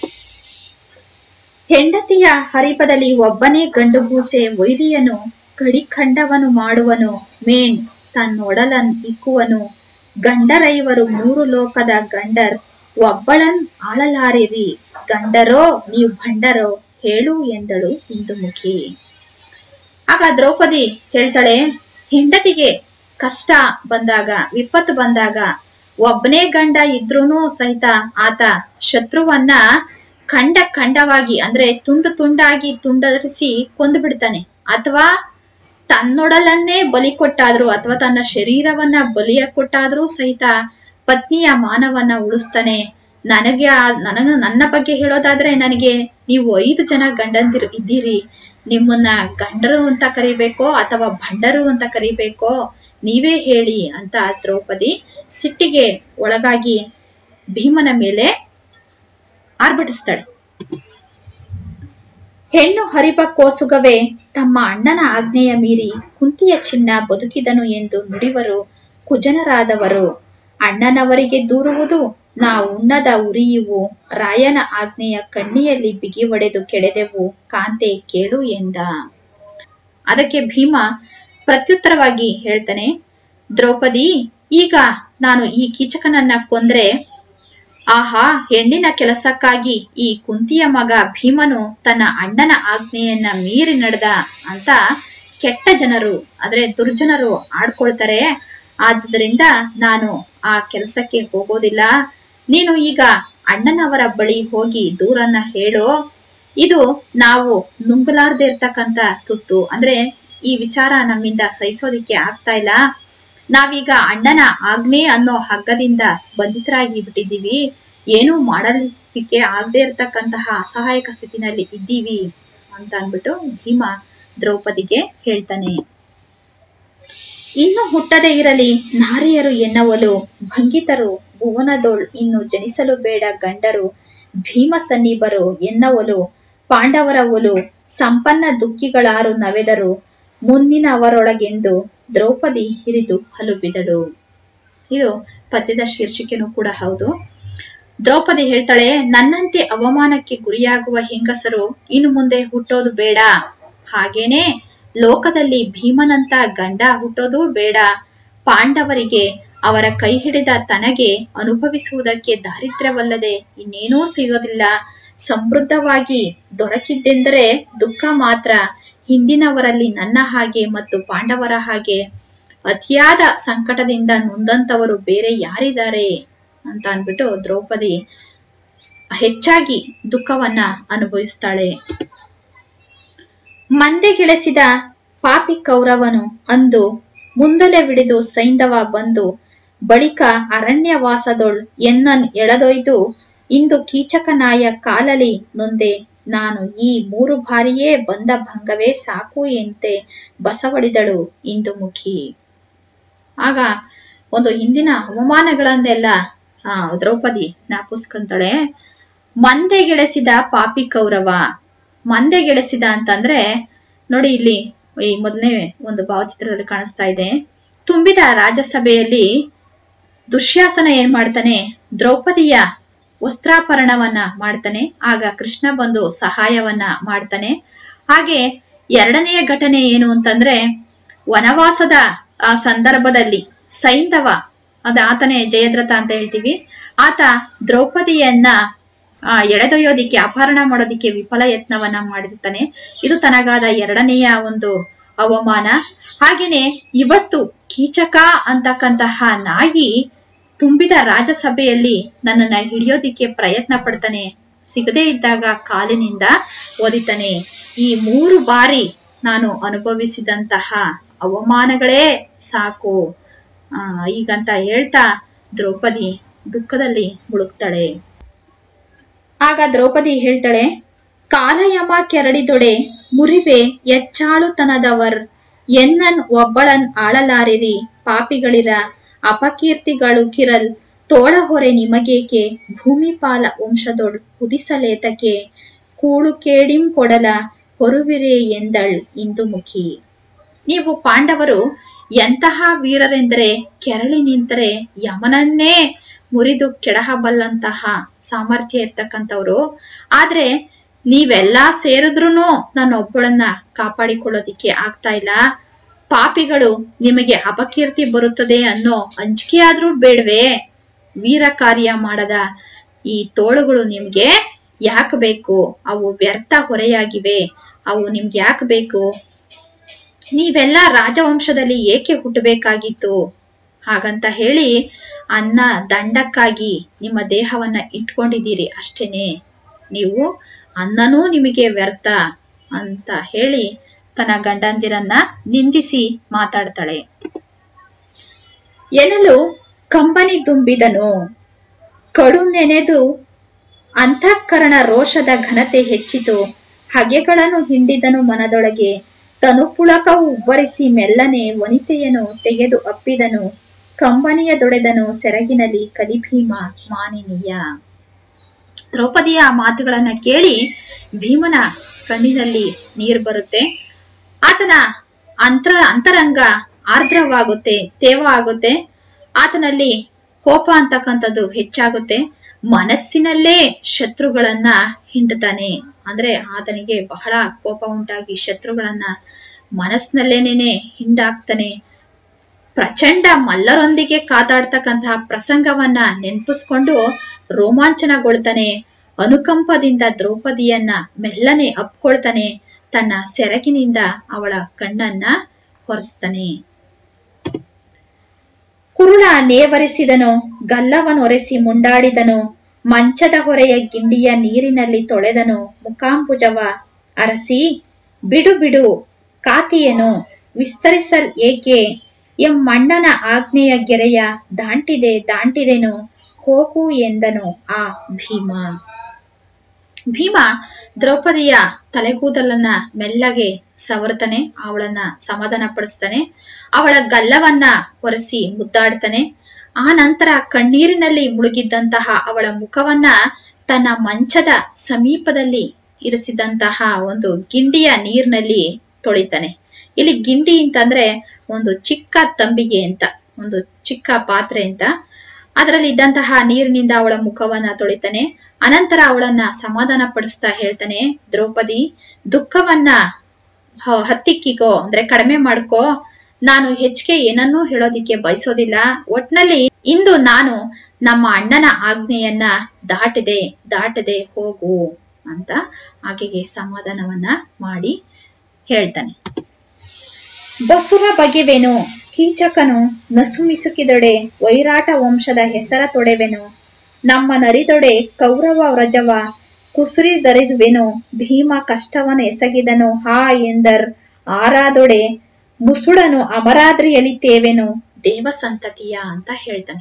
ಹೆಂಡತಿಯ ಹರಿಪದಲ್ಲಿ ಒಬ್ಬನೇ ಗಂಡು ಗೂಸೆ ವೈರಿಯನು ಕಡಿಖಂಡವನು ಮಾಡುವನು ಮೇಣ್ ತನ್ನೊಡಲನ್ ಇಕ್ಕುವನು ಗಂಡರೈವರು ಮೂರು ಲೋಕದ ಗಂಡರ್ ಒಬ್ಬಳನ್ ಆಳಲಾರಿರಿ ಗಂಡರೋ ನೀವು ಭಂಡರೋ ಹೇಳು ಎಂದಳು ಇಂದುಮುಖಿ ಆಗ ದ್ರೌಪದಿ ಹೇಳ್ತಾಳೆ ಹೆಂಡತಿಗೆ ಕಷ್ಟ ಬಂದಾಗ ವಿಪತ್ತು ಬಂದಾಗ ಒಬ್ಬನೇ ಗಂಡ ಇದ್ರೂನು ಸಹಿತ ಆತ ಶತ್ರುವನ್ನ ಖಂಡ ಖಂಡವಾಗಿ ಅಂದ್ರೆ ತುಂಡು ತುಂಡಾಗಿ ತುಂಡರಿಸಿ ಕೊಂದು ಬಿಡ್ತಾನೆ ಅಥವಾ ತನ್ನೊಡಲನ್ನೇ ಬಲಿ ಕೊಟ್ಟಾದ್ರು ಅಥವಾ ತನ್ನ ಶರೀರವನ್ನ ಬಲಿಯ ಕೊಟ್ಟಾದ್ರೂ ಸಹಿತ ಪತ್ನಿಯ ಮಾನವನ್ನ ಉಳಿಸ್ತಾನೆ ನನಗೆ ಆ ನನಗ ನನ್ನ ಬಗ್ಗೆ ಹೇಳೋದಾದ್ರೆ ನನಗೆ ನೀವು ಐದು ಜನ ಗಂಡಂದಿರು ಇದ್ದೀರಿ ನಿಮ್ಮನ್ನ ಗಂಡರು ಅಂತ ಕರಿಬೇಕೋ ಅಥವಾ ಭಂಡರು ಅಂತ ಕರಿಬೇಕೋ ನೀವೇ ಹೇಳಿ ಅಂತ ದ್ರೌಪದಿ ಸಿಟ್ಟಿಗೆ ಒಳಗಾಗಿ ಭೀಮನ ಮೇಲೆ ಆರ್ಭಟಿಸ್ತಾಳೆ ಹೆಣ್ಣು ಹರಿಬ ಕೋಸುಗವೇ ತಮ್ಮ ಅಣ್ಣನ ಆಜ್ಞೆಯ ಮೀರಿ ಕುಂತಿಯ ಚಿನ್ನ ಬದುಕಿದನು ಎಂದು ನುಡಿವರು ಕುಜನರಾದವರು ಅಣ್ಣನವರಿಗೆ ದೂರುವುದು ನಾ ಉಣ್ಣದ ಉರಿಯುವು ರಾಯನ ಆಜ್ಞೆಯ ಕಣ್ಣಿಯಲ್ಲಿ ಬಿಗಿ ಒಡೆದು ಕೆಳೆದೆವು ಕಾಂತೆ ಕೇಳು ಎಂದ ಅದಕ್ಕೆ ಭೀಮ ಪ್ರತ್ಯುತ್ತರವಾಗಿ ಹೇಳ್ತಾನೆ ದ್ರೌಪದಿ ಈಗ ನಾನು ಈ ಕೀಚಕನನ್ನ ಕೊಂದ್ರೆ ಆಹಾ ಹೆಣ್ಣಿನ ಕೆಲಸಕ್ಕಾಗಿ ಈ ಕುಂತಿಯ ಮಗ ಭೀಮನು ತನ್ನ ಅಣ್ಣನ ಆಜ್ಞೆಯನ್ನ ಮೀರಿ ನಡೆದ ಅಂತ ಕೆಟ್ಟ ಜನರು ಅಂದ್ರೆ ದುರ್ಜನರು ಆಡ್ಕೊಳ್ತಾರೆ ಆದುದರಿಂದ ನಾನು ಆ ಕೆಲಸಕ್ಕೆ ಹೋಗೋದಿಲ್ಲ ನೀನು ಈಗ ಅಣ್ಣನವರ ಬಳಿ ಹೋಗಿ ದೂರನ್ನ ಹೇಳು ಇದು ನಾವು ನುಂಗಲಾರ್ದೆ ಇರ್ತಕ್ಕಂತ ತುತ್ತು ಅಂದ್ರೆ ಈ ವಿಚಾರ ನಮ್ಮಿಂದ ಸಹಿಸೋದಿಕ್ಕೆ ಆಗ್ತಾ ಇಲ್ಲ ನಾವೀಗ ಅಣ್ಣನ ಆಜ್ಞೆ ಅನ್ನೋ ಹಗ್ಗದಿಂದ ಬಂಧಿತರಾಗಿ ಬಿಟ್ಟಿದ್ದೀವಿ ಏನೂ ಮಾಡಲಿಕ್ಕೆ ಆಗದೆ ಇರತಕ್ಕಂತಹ ಅಸಹಾಯಕ ಸ್ಥಿತಿನಲ್ಲಿ ಇದ್ದೀವಿ ಅಂತ ಅಂದ್ಬಿಟ್ಟು ಭೀಮ ದ್ರೌಪದಿಗೆ ಹೇಳ್ತಾನೆ ಇನ್ನು ಹುಟ್ಟದೇ ಇರಲಿ ನಾರಿಯರು ಎನ್ನವಲು ಭಂಗಿತರು ಭುವನದೋಳ್ ಇನ್ನು ಜನಿಸಲು ಬೇಡ ಗಂಡರು ಭೀಮ ಸನ್ನಿಬರು ಎನ್ನವಲು ಪಾಂಡವರ ಒಲು ಸಂಪನ್ನ ದುಃಖಿಗಳಾರು ನವೆದರು ಮುಂದಿನವರೊಳಗೆಂದು ದ್ರೌಪದಿ ಹಿರಿದು ಹಲುಬಿದಳು ಇದು ಪದ್ಯದ ಶೀರ್ಷಿಕೆನೂ ಕೂಡ ಹೌದು ದ್ರೌಪದಿ ಹೇಳ್ತಾಳೆ ನನ್ನಂತೆ ಅವಮಾನಕ್ಕೆ ಗುರಿಯಾಗುವ ಹೆಂಗಸರು ಇನ್ನು ಮುಂದೆ ಹುಟ್ಟೋದು ಬೇಡ ಹಾಗೇನೆ ಲೋಕದಲ್ಲಿ ಭೀಮನಂತ ಗಂಡ ಹುಟ್ಟೋದು ಬೇಡ ಪಾಂಡವರಿಗೆ ಅವರ ಕೈ ಹಿಡಿದ ತನಗೆ ಅನುಭವಿಸುವುದಕ್ಕೆ ದಾರಿದ್ರ್ಯವಲ್ಲದೆ ಇನ್ನೇನೂ ಸಿಗೋದಿಲ್ಲ ಸಮೃದ್ಧವಾಗಿ ದೊರಕಿದ್ದೆಂದರೆ ದುಃಖ ಮಾತ್ರ ಹಿಂದಿನವರಲ್ಲಿ ನನ್ನ ಹಾಗೆ ಮತ್ತು ಪಾಂಡವರ ಹಾಗೆ ಅತಿಯಾದ ಸಂಕಟದಿಂದ ನೊಂದಂತವರು ಬೇರೆ ಯಾರಿದ್ದಾರೆ ಅಂತ ಅಂದ್ಬಿಟ್ಟು ದ್ರೌಪದಿ ಹೆಚ್ಚಾಗಿ ದುಃಖವನ್ನ ಅನುಭವಿಸ್ತಾಳೆ ಮಂದೆಗಿಳಿಸಿದ ಪಾಪಿ ಕೌರವನು ಅಂದು ಮುಂದಲೆ ಬಿಡಿದು ಸೈಂಧವ ಬಂದು ಬಳಿಕ ಅರಣ್ಯವಾಸದೊಳ್ ಎನ್ನನ್ ಎಳೆದೊಯ್ದು ಇಂದು ಕೀಚಕನಾಯ ಕಾಲಲಿ ನೊಂದೆ ನಾನು ಈ ಮೂರು ಬಾರಿಯೇ ಬಂದ ಭಂಗವೇ ಸಾಕು ಎಂತೆ ಬಸವಡಿದಳು ಇಂದು ಮುಖಿ ಆಗ ಒಂದು ಹಿಂದಿನ ಅವಮಾನಗಳನ್ನೆಲ್ಲ ಆ ದ್ರೌಪದಿ ಜ್ಞಾಪಿಸ್ಕೊಂತಾಳೆ ಮಂದೆಗೆಳೆಸಿದ ಪಾಪಿ ಕೌರವ ಮಂದೆಗೆಳೆಸಿದ ಅಂತಂದ್ರೆ ನೋಡಿ ಇಲ್ಲಿ ಈ ಮೊದಲನೇ ಒಂದು ಭಾವಚಿತ್ರದಲ್ಲಿ ಕಾಣಿಸ್ತಾ ಇದೆ ತುಂಬಿದ ರಾಜಸಭೆಯಲ್ಲಿ ದುಶ್ಯಾಸನ ಏನ್ ಮಾಡ್ತಾನೆ ದ್ರೌಪದಿಯ ವಸ್ತ್ರಾಪರಣವನ್ನ ಮಾಡ್ತಾನೆ ಆಗ ಕೃಷ್ಣ ಬಂದು ಸಹಾಯವನ್ನ ಮಾಡ್ತಾನೆ ಹಾಗೆ ಎರಡನೆಯ ಘಟನೆ ಏನು ಅಂತಂದ್ರೆ ವನವಾಸದ ಆ ಸಂದರ್ಭದಲ್ಲಿ ಸೈಂಧವ ಅದ ಆತನೇ ಜಯದ್ರಥ ಅಂತ ಹೇಳ್ತೀವಿ ಆತ ದ್ರೌಪದಿಯನ್ನ ಆ, ಎಳೆದೊಯ್ಯೋದಿಕ್ಕೆ ಅಪಹರಣ ಮಾಡೋದಿಕ್ಕೆ ವಿಫಲ ಯತ್ನವನ್ನ ಮಾಡಿರ್ತಾನೆ ಇದು ತನಗಾದ ಎರಡನೆಯ ಒಂದು ಅವಮಾನ ಹಾಗೇನೆ ಇವತ್ತು ಕೀಚಕ ಅಂತಕ್ಕಂತಹ ನಾಯಿ ತುಂಬಿದ ರಾಜಸಭೆಯಲ್ಲಿ ನನ್ನನ್ನ ಹಿಡಿಯೋದಿಕ್ಕೆ ಪ್ರಯತ್ನ ಪಡ್ತಾನೆ ಸಿಗದೇ ಇದ್ದಾಗ ಕಾಲಿನಿಂದ ಒದಿತಾನೆ ಈ ಮೂರು ಬಾರಿ ನಾನು ಅನುಭವಿಸಿದಂತಹ ಅವಮಾನಗಳೇ ಸಾಕು ಆ ಈಗಂತ ಹೇಳ್ತಾ ದ್ರೌಪದಿ ದುಃಖದಲ್ಲಿ ಮುಳುಗ್ತಾಳೆ ಆಗ ದ್ರೌಪದಿ ಹೇಳ್ತಾಳೆ ಕಾಲಯಮ ಕೆರಳಿದೊಡೆ ಮುರಿವೆ ಎಚ್ಚಾಳುತನದವರ್ ಎನ್ನನ್ ಒಬ್ಬಳನ್ ಆಳಲಾರಿರಿ ಪಾಪಿಗಳಿರ ಅಪಕೀರ್ತಿಗಳು ಕಿರಲ್ ತೋಳ ಹೊರೆ ನಿಮಗೇಕೆ ಭೂಮಿಪಾಲ ವಂಶದೊಳ್ ಉದಿಸಲೇತಕ್ಕೆ ಕೂಳು ಕೇಡಿಂ ಕೊಡಲ ಹೊರುವಿರೆ ಎಂದಳ್ ಇಂದುಮುಖಿ ನೀವು ಪಾಂಡವರು ಎಂತಹ ವೀರರೆಂದರೆ ಕೆರಳಿ ನಿಂತರೆ ಯಮನನ್ನೇ ಮುರಿದು ಕೆಡಹಬಲ್ಲಂತಹ ಸಾಮರ್ಥ್ಯ ಇರ್ತಕ್ಕಂಥವ್ರು ಆದ್ರೆ ನೀವೆಲ್ಲಾ ಸೇರಿದ್ರುನು ನನ್ನೊಬ್ಬಳನ್ನ ಕಾಪಾಡಿಕೊಳ್ಳೋದಿಕ್ಕೆ ಆಗ್ತಾ ಇಲ್ಲ ಪಾಪಿಗಳು ನಿಮಗೆ ಅಪಕೀರ್ತಿ ಬರುತ್ತದೆ ಅನ್ನೋ ಅಂಜಿಕೆ ಆದ್ರೂ ಬೇಡ್ವೇ ವೀರ ಕಾರ್ಯ ಮಾಡದ ಈ ತೋಳುಗಳು ನಿಮ್ಗೆ ಯಾಕೆ ಬೇಕು ಅವು ವ್ಯರ್ಥ ಹೊರೆಯಾಗಿವೆ ಅವು ನಿಮ್ಗೆ ಯಾಕೆ ಬೇಕು ನೀವೆಲ್ಲ ರಾಜವಂಶದಲ್ಲಿ ಏಕೆ ಹುಟ್ಟಬೇಕಾಗಿತ್ತು ಹಾಗಂತ ಹೇಳಿ ಅನ್ನ ದಂಡಕ್ಕಾಗಿ ನಿಮ್ಮ ದೇಹವನ್ನ ಇಟ್ಕೊಂಡಿದ್ದೀರಿ ಅಷ್ಟೇನೆ ನೀವು ಅನ್ನನೂ ನಿಮಗೆ ವ್ಯರ್ಥ ಅಂತ ಹೇಳಿ ತನ್ನ ಗಂಡಂದಿರನ್ನ ನಿಂದಿಸಿ ಮಾತಾಡ್ತಾಳೆ ಎನ್ನಲು ಕಂಬನಿ ತುಂಬಿದನು ಕಡು ನೆನೆದು ಅಂತಃಕರಣ ರೋಷದ ಘನತೆ ಹೆಚ್ಚಿತು ಹಗೆಗಳನ್ನು ಹಿಂಡಿದನು ಮನದೊಳಗೆ ತನುಪುಳಕವು ಉಬ್ಬರಿಸಿ ಮೆಲ್ಲನೆ ವನಿತೆಯನು ತೆಗೆದು ಅಪ್ಪಿದನು ಕಂಬನಿಯ ದೊಡೆದನು ಸೆರಗಿನಲ್ಲಿ ಕಲಿಭೀಮ ಮಾನಿನಿಯ ದ್ರೌಪದಿಯ ಮಾತುಗಳನ್ನ ಕೇಳಿ ಭೀಮನ ಕಣ್ಣಿನಲ್ಲಿ ನೀರು ಬರುತ್ತೆ ಆತನ ಅಂತರ ಅಂತರಂಗ ಆರ್ದ್ರವಾಗುತ್ತೆ ತೇವ ಆಗುತ್ತೆ ಆತನಲ್ಲಿ ಕೋಪ ಅಂತಕ್ಕಂಥದ್ದು ಹೆಚ್ಚಾಗುತ್ತೆ ಮನಸ್ಸಿನಲ್ಲೇ ಶತ್ರುಗಳನ್ನ ಹಿಂಡ್ತಾನೆ ಅಂದ್ರೆ ಆತನಿಗೆ ಬಹಳ ಕೋಪ ಉಂಟಾಗಿ ಶತ್ರುಗಳನ್ನ ಮನಸ್ಸಿನಲ್ಲೇನೇನೆ ಹಿಂಡಾಕ್ತಾನೆ ಪ್ರಚಂಡ ಮಲ್ಲರೊಂದಿಗೆ ಕಾದಾಡ್ತಕ್ಕಂತಹ ಪ್ರಸಂಗವನ್ನ ನೆನಪಿಸ್ಕೊಂಡು ರೋಮಾಂಚನಗೊಳ್ತಾನೆ ಅನುಕಂಪದಿಂದ ದ್ರೌಪದಿಯನ್ನ ಮೆಲ್ಲನೆ ಅಪ್ಕೊಳ್ತಾನೆ ತನ್ನ ಸೆರಗಿನಿಂದ ಅವಳ ಕಣ್ಣನ್ನ ಹೊರಿಸ್ತಾನೆ ಕುರುಳ ನೇವರಿಸಿದನು ಗಲ್ಲವನೊರೆಸಿ ಮುಂಡಾಡಿದನು ಮಂಚದ ಹೊರೆಯ ಗಿಂಡಿಯ ನೀರಿನಲ್ಲಿ ತೊಳೆದನು ಮುಖಾಂಬುಜವ ಅರಸಿ ಬಿಡು ಬಿಡು ಕಾತಿಯನು ವಿಸ್ತರಿಸಲ್ ಏಕೆ ಎಮ್ಮಣ್ಣನ ಆಜ್ಞೆಯ ಗೆರೆಯ ದಾಂಟಿದೆ ದಾಂಟಿದೆನು ಹೋಗು ಎಂದನು ಆ ಭೀಮ ಭೀಮ ದ್ರೌಪದಿಯ ತಲೆಗೂದಲನ್ನ ಮೆಲ್ಲಗೆ ಸವರ್ತಾನೆ ಅವಳನ್ನ ಸಮಾಧಾನ ಪಡಿಸ್ತಾನೆ ಅವಳ ಗಲ್ಲವನ್ನ ಒರೆಸಿ ಮುದ್ದಾಡ್ತಾನೆ ಆ ನಂತರ ಕಣ್ಣೀರಿನಲ್ಲಿ ಮುಳುಗಿದ್ದಂತಹ ಅವಳ ಮುಖವನ್ನ ತನ್ನ ಮಂಚದ ಸಮೀಪದಲ್ಲಿ ಇರಿಸಿದಂತಹ ಒಂದು ಗಿಂಡಿಯ ನೀರಿನಲ್ಲಿ ತೊಳಿತಾನೆ ಇಲ್ಲಿ ಗಿಂಡಿ ಅಂತಂದ್ರೆ ಒಂದು ಚಿಕ್ಕ ತಂಬಿಗೆ ಅಂತ ಒಂದು ಚಿಕ್ಕ ಪಾತ್ರೆ ಅಂತ ಅದರಲ್ಲಿ ಇದ್ದಂತಹ ನೀರಿನಿಂದ ಅವಳ ಮುಖವನ್ನ ತೊಳಿತಾನೆ ಅನಂತರ ಅವಳನ್ನ ಸಮಾಧಾನ ಪಡಿಸ್ತಾ ಹೇಳ್ತಾನೆ ದ್ರೌಪದಿ ದುಃಖವನ್ನ ಹ- ಹತ್ತಿಕ್ಕಿಗೋ ಅಂದ್ರೆ ಕಡಿಮೆ ಮಾಡ್ಕೋ ನಾನು ಹೆಚ್ಚಿಗೆ ಏನನ್ನೂ ಹೇಳೋದಿಕ್ಕೆ ಬಯಸೋದಿಲ್ಲ ಒಟ್ನಲ್ಲಿ ಇಂದು ನಾನು ನಮ್ಮ ಅಣ್ಣನ ಆಜ್ಞೆಯನ್ನ ದಾಟಿದೆ ದಾಟದೆ ಹೋಗು ಅಂತ ಆಕೆಗೆ ಸಮಾಧಾನವನ್ನ ಮಾಡಿ ಹೇಳ್ತಾನೆ ಬಸುರ ಬಗೆವೆನು ಕೀಚಕನು ನಸುಮಿಸುಕಿದೊಡೆ ವೈರಾಟ ವಂಶದ ಹೆಸರ ತೊಡೆವೆನು ನಮ್ಮ ನರಿದೊಡೆ ಕೌರವ ವ್ರಜವ ಕುಸುರಿದರಿದುವೆನು ಭೀಮ ಕಷ್ಟವನು ಎಸಗಿದನು ಹಾ ಎಂದರ್ ಆರಾದೊಡೆ ಮುಸುಳನು ಅಮರಾದ್ರಿಯಲ್ಲಿ ತೇವೆನು ದೇವ ಸಂತತಿಯ ಅಂತ ಹೇಳ್ತಾನೆ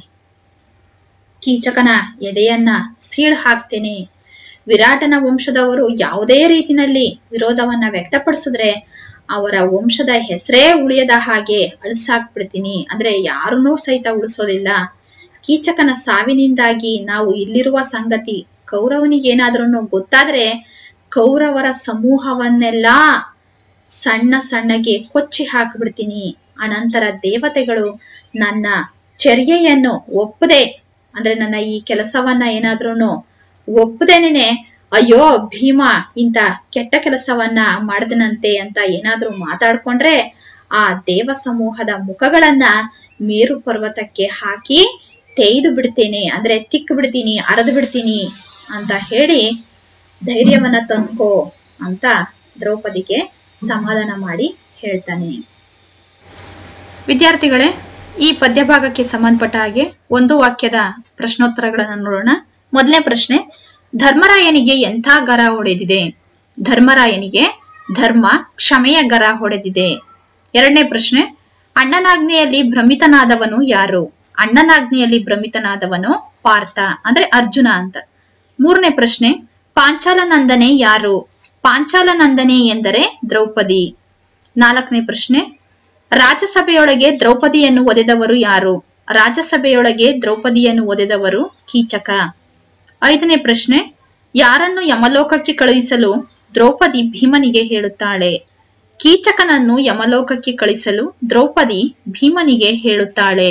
ಕೀಚಕನ ಎದೆಯನ್ನ ಸೀಳ್ ಹಾಕ್ತೇನೆ ವಿರಾಟನ ವಂಶದವರು ಯಾವುದೇ ರೀತಿನಲ್ಲಿ ವಿರೋಧವನ್ನ ವ್ಯಕ್ತಪಡಿಸಿದ್ರೆ ಅವರ ವಂಶದ ಹೆಸರೇ ಉಳಿಯದ ಹಾಗೆ ಅಳಿಸಾಕ್ಬಿಡ್ತೀನಿ ಅಂದ್ರೆ ಯಾರನ್ನೂ ಸಹಿತ ಉಳಿಸೋದಿಲ್ಲ ಕೀಚಕನ ಸಾವಿನಿಂದಾಗಿ ನಾವು ಇಲ್ಲಿರುವ ಸಂಗತಿ ಕೌರವನಿಗೇನಾದ್ರೂ ಗೊತ್ತಾದ್ರೆ ಕೌರವರ ಸಮೂಹವನ್ನೆಲ್ಲ ಸಣ್ಣ ಸಣ್ಣಗೆ ಕೊಚ್ಚಿ ಹಾಕ್ಬಿಡ್ತೀನಿ ಅನಂತರ ದೇವತೆಗಳು ನನ್ನ ಚರ್ಯೆಯನ್ನು ಒಪ್ಪದೆ ಅಂದ್ರೆ ನನ್ನ ಈ ಕೆಲಸವನ್ನ ಏನಾದ್ರೂ ಒಪ್ಪದೇನೆ ಅಯ್ಯೋ ಭೀಮ ಇಂತ ಕೆಟ್ಟ ಕೆಲಸವನ್ನ ಮಾಡದನಂತೆ ಅಂತ ಏನಾದ್ರೂ ಮಾತಾಡ್ಕೊಂಡ್ರೆ ಆ ದೇವ ಸಮೂಹದ ಮುಖಗಳನ್ನ ಮೇರು ಪರ್ವತಕ್ಕೆ ಹಾಕಿ ತೆಯ್ದು ಬಿಡ್ತೇನೆ ಅಂದ್ರೆ ತಿಕ್ಕು ಬಿಡ್ತೀನಿ ಅರದು ಬಿಡ್ತೀನಿ ಅಂತ ಹೇಳಿ ಧೈರ್ಯವನ್ನ ತಂದ್ಕೋ ಅಂತ ದ್ರೌಪದಿಗೆ ಸಮಾಧಾನ ಮಾಡಿ ಹೇಳ್ತಾನೆ ವಿದ್ಯಾರ್ಥಿಗಳೇ ಈ ಪದ್ಯ ಭಾಗಕ್ಕೆ ಸಂಬಂಧಪಟ್ಟ ಹಾಗೆ ಒಂದು ವಾಕ್ಯದ ಪ್ರಶ್ನೋತ್ತರಗಳನ್ನು ನೋಡೋಣ ಮೊದಲನೇ ಪ್ರಶ್ನೆ ಧರ್ಮರಾಯನಿಗೆ ಎಂಥ ಗರ ಹೊಡೆದಿದೆ ಧರ್ಮರಾಯನಿಗೆ ಧರ್ಮ ಕ್ಷಮೆಯ ಗರ ಹೊಡೆದಿದೆ ಎರಡನೇ ಪ್ರಶ್ನೆ ಅಣ್ಣನಾಜ್ಞೆಯಲ್ಲಿ ಭ್ರಮಿತನಾದವನು ಯಾರು ಅಣ್ಣನಾಜ್ಞೆಯಲ್ಲಿ ಭ್ರಮಿತನಾದವನು ಪಾರ್ಥ ಅಂದ್ರೆ ಅರ್ಜುನ ಅಂತ ಮೂರನೇ ಪ್ರಶ್ನೆ ಪಾಂಚಾಲನಂದನೆ ಯಾರು ಪಾಂಚಾಲನಂದನೆ ಎಂದರೆ ದ್ರೌಪದಿ ನಾಲ್ಕನೇ ಪ್ರಶ್ನೆ ರಾಜಸಭೆಯೊಳಗೆ ದ್ರೌಪದಿಯನ್ನು ಒದೆದವರು ಯಾರು ರಾಜಸಭೆಯೊಳಗೆ ದ್ರೌಪದಿಯನ್ನು ಒದೆದವರು ಕೀಚಕ ಐದನೇ ಪ್ರಶ್ನೆ ಯಾರನ್ನು ಯಮಲೋಕಕ್ಕೆ ಕಳುಹಿಸಲು ದ್ರೌಪದಿ ಭೀಮನಿಗೆ ಹೇಳುತ್ತಾಳೆ ಕೀಚಕನನ್ನು ಯಮಲೋಕಕ್ಕೆ ಕಳಿಸಲು ದ್ರೌಪದಿ ಭೀಮನಿಗೆ ಹೇಳುತ್ತಾಳೆ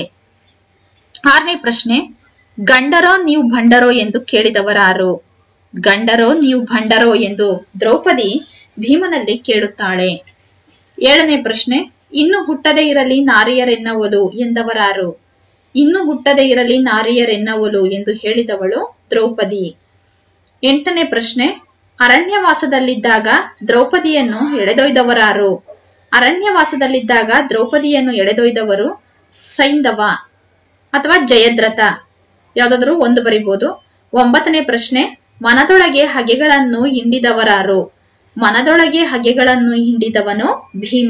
ಆರನೇ ಪ್ರಶ್ನೆ ಗಂಡರೋ ನೀವು ಭಂಡರೋ ಎಂದು ಕೇಳಿದವರಾರು ಗಂಡರೋ ನೀವು ಭಂಡರೋ ಎಂದು ದ್ರೌಪದಿ ಭೀಮನಲ್ಲಿ ಕೇಳುತ್ತಾಳೆ ಏಳನೇ ಪ್ರಶ್ನೆ ಇನ್ನು ಹುಟ್ಟದೇ ಇರಲಿ ನಾರಿಯರೆನ್ನವಳು ಎಂದವರಾರು ಇನ್ನು ಹುಟ್ಟದೇ ಇರಲಿ ನಾರಿಯರೆನ್ನವಳು ಎಂದು ಹೇಳಿದವಳು ದ್ರೌಪದಿ ಎಂಟನೇ ಪ್ರಶ್ನೆ ಅರಣ್ಯವಾಸದಲ್ಲಿದ್ದಾಗ ದ್ರೌಪದಿಯನ್ನು ಎಳೆದೊಯ್ದವರಾರು ಅರಣ್ಯವಾಸದಲ್ಲಿದ್ದಾಗ ದ್ರೌಪದಿಯನ್ನು ಎಳೆದೊಯ್ದವರು ಸೈಂಧವ ಅಥವಾ ಜಯದ್ರಥ ಯಾವ್ದಾದ್ರು ಒಂದು ಬರಿಬಹುದು ಒಂಬತ್ತನೇ ಪ್ರಶ್ನೆ ಮನದೊಳಗೆ ಹಗೆಗಳನ್ನು ಹಿಂಡಿದವರಾರು ಮನದೊಳಗೆ ಹಗೆಗಳನ್ನು ಹಿಂಡಿದವನು ಭೀಮ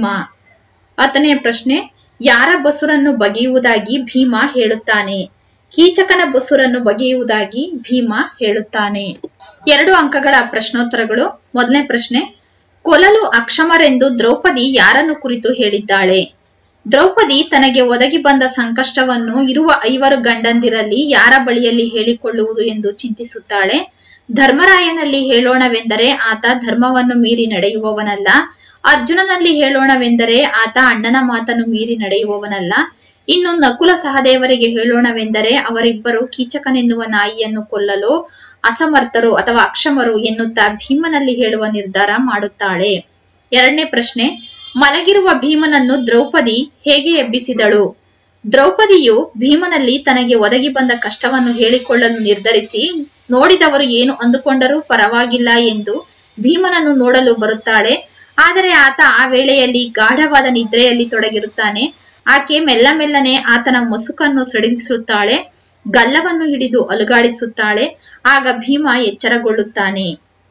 ಹತ್ತನೇ ಪ್ರಶ್ನೆ ಯಾರ ಬಸುರನ್ನು ಬಗೆಯುವುದಾಗಿ ಭೀಮ ಹೇಳುತ್ತಾನೆ ಕೀಚಕನ ಬಸುರನ್ನು ಬಗೆಯುವುದಾಗಿ ಭೀಮ ಹೇಳುತ್ತಾನೆ ಎರಡು ಅಂಕಗಳ ಪ್ರಶ್ನೋತ್ತರಗಳು ಮೊದಲನೇ ಪ್ರಶ್ನೆ ಕೊಲ್ಲಲು ಅಕ್ಷಮರೆಂದು ದ್ರೌಪದಿ ಯಾರನ್ನು ಕುರಿತು ಹೇಳಿದ್ದಾಳೆ ದ್ರೌಪದಿ ತನಗೆ ಒದಗಿ ಬಂದ ಸಂಕಷ್ಟವನ್ನು ಇರುವ ಐವರು ಗಂಡಂದಿರಲ್ಲಿ ಯಾರ ಬಳಿಯಲ್ಲಿ ಹೇಳಿಕೊಳ್ಳುವುದು ಎಂದು ಚಿಂತಿಸುತ್ತಾಳೆ ಧರ್ಮರಾಯನಲ್ಲಿ ಹೇಳೋಣವೆಂದರೆ ಆತ ಧರ್ಮವನ್ನು ಮೀರಿ ನಡೆಯುವವನಲ್ಲ ಅರ್ಜುನನಲ್ಲಿ ಹೇಳೋಣವೆಂದರೆ ಆತ ಅಣ್ಣನ ಮಾತನ್ನು ಮೀರಿ ನಡೆಯುವವನಲ್ಲ ಇನ್ನು ನಕುಲ ಸಹದೇವರಿಗೆ ಹೇಳೋಣವೆಂದರೆ ಅವರಿಬ್ಬರು ಕೀಚಕನೆನ್ನುವ ನಾಯಿಯನ್ನು ಕೊಲ್ಲಲು ಅಸಮರ್ಥರು ಅಥವಾ ಅಕ್ಷಮರು ಎನ್ನುತ್ತಾ ಭೀಮನಲ್ಲಿ ಹೇಳುವ ನಿರ್ಧಾರ ಮಾಡುತ್ತಾಳೆ ಎರಡನೇ ಪ್ರಶ್ನೆ ಮಲಗಿರುವ ಭೀಮನನ್ನು ದ್ರೌಪದಿ ಹೇಗೆ ಎಬ್ಬಿಸಿದಳು ದ್ರೌಪದಿಯು ಭೀಮನಲ್ಲಿ ತನಗೆ ಒದಗಿ ಬಂದ ಕಷ್ಟವನ್ನು ಹೇಳಿಕೊಳ್ಳಲು ನಿರ್ಧರಿಸಿ ನೋಡಿದವರು ಏನು ಅಂದುಕೊಂಡರೂ ಪರವಾಗಿಲ್ಲ ಎಂದು ಭೀಮನನ್ನು ನೋಡಲು ಬರುತ್ತಾಳೆ ಆದರೆ ಆತ ಆ ವೇಳೆಯಲ್ಲಿ ಗಾಢವಾದ ನಿದ್ರೆಯಲ್ಲಿ ತೊಡಗಿರುತ್ತಾನೆ ಆಕೆ ಮೆಲ್ಲ ಮೆಲ್ಲನೆ ಆತನ ಮಸುಕನ್ನು ಸಡಿಲಿಸುತ್ತಾಳೆ ಗಲ್ಲವನ್ನು ಹಿಡಿದು ಅಲುಗಾಡಿಸುತ್ತಾಳೆ ಆಗ ಭೀಮ ಎಚ್ಚರಗೊಳ್ಳುತ್ತಾನೆ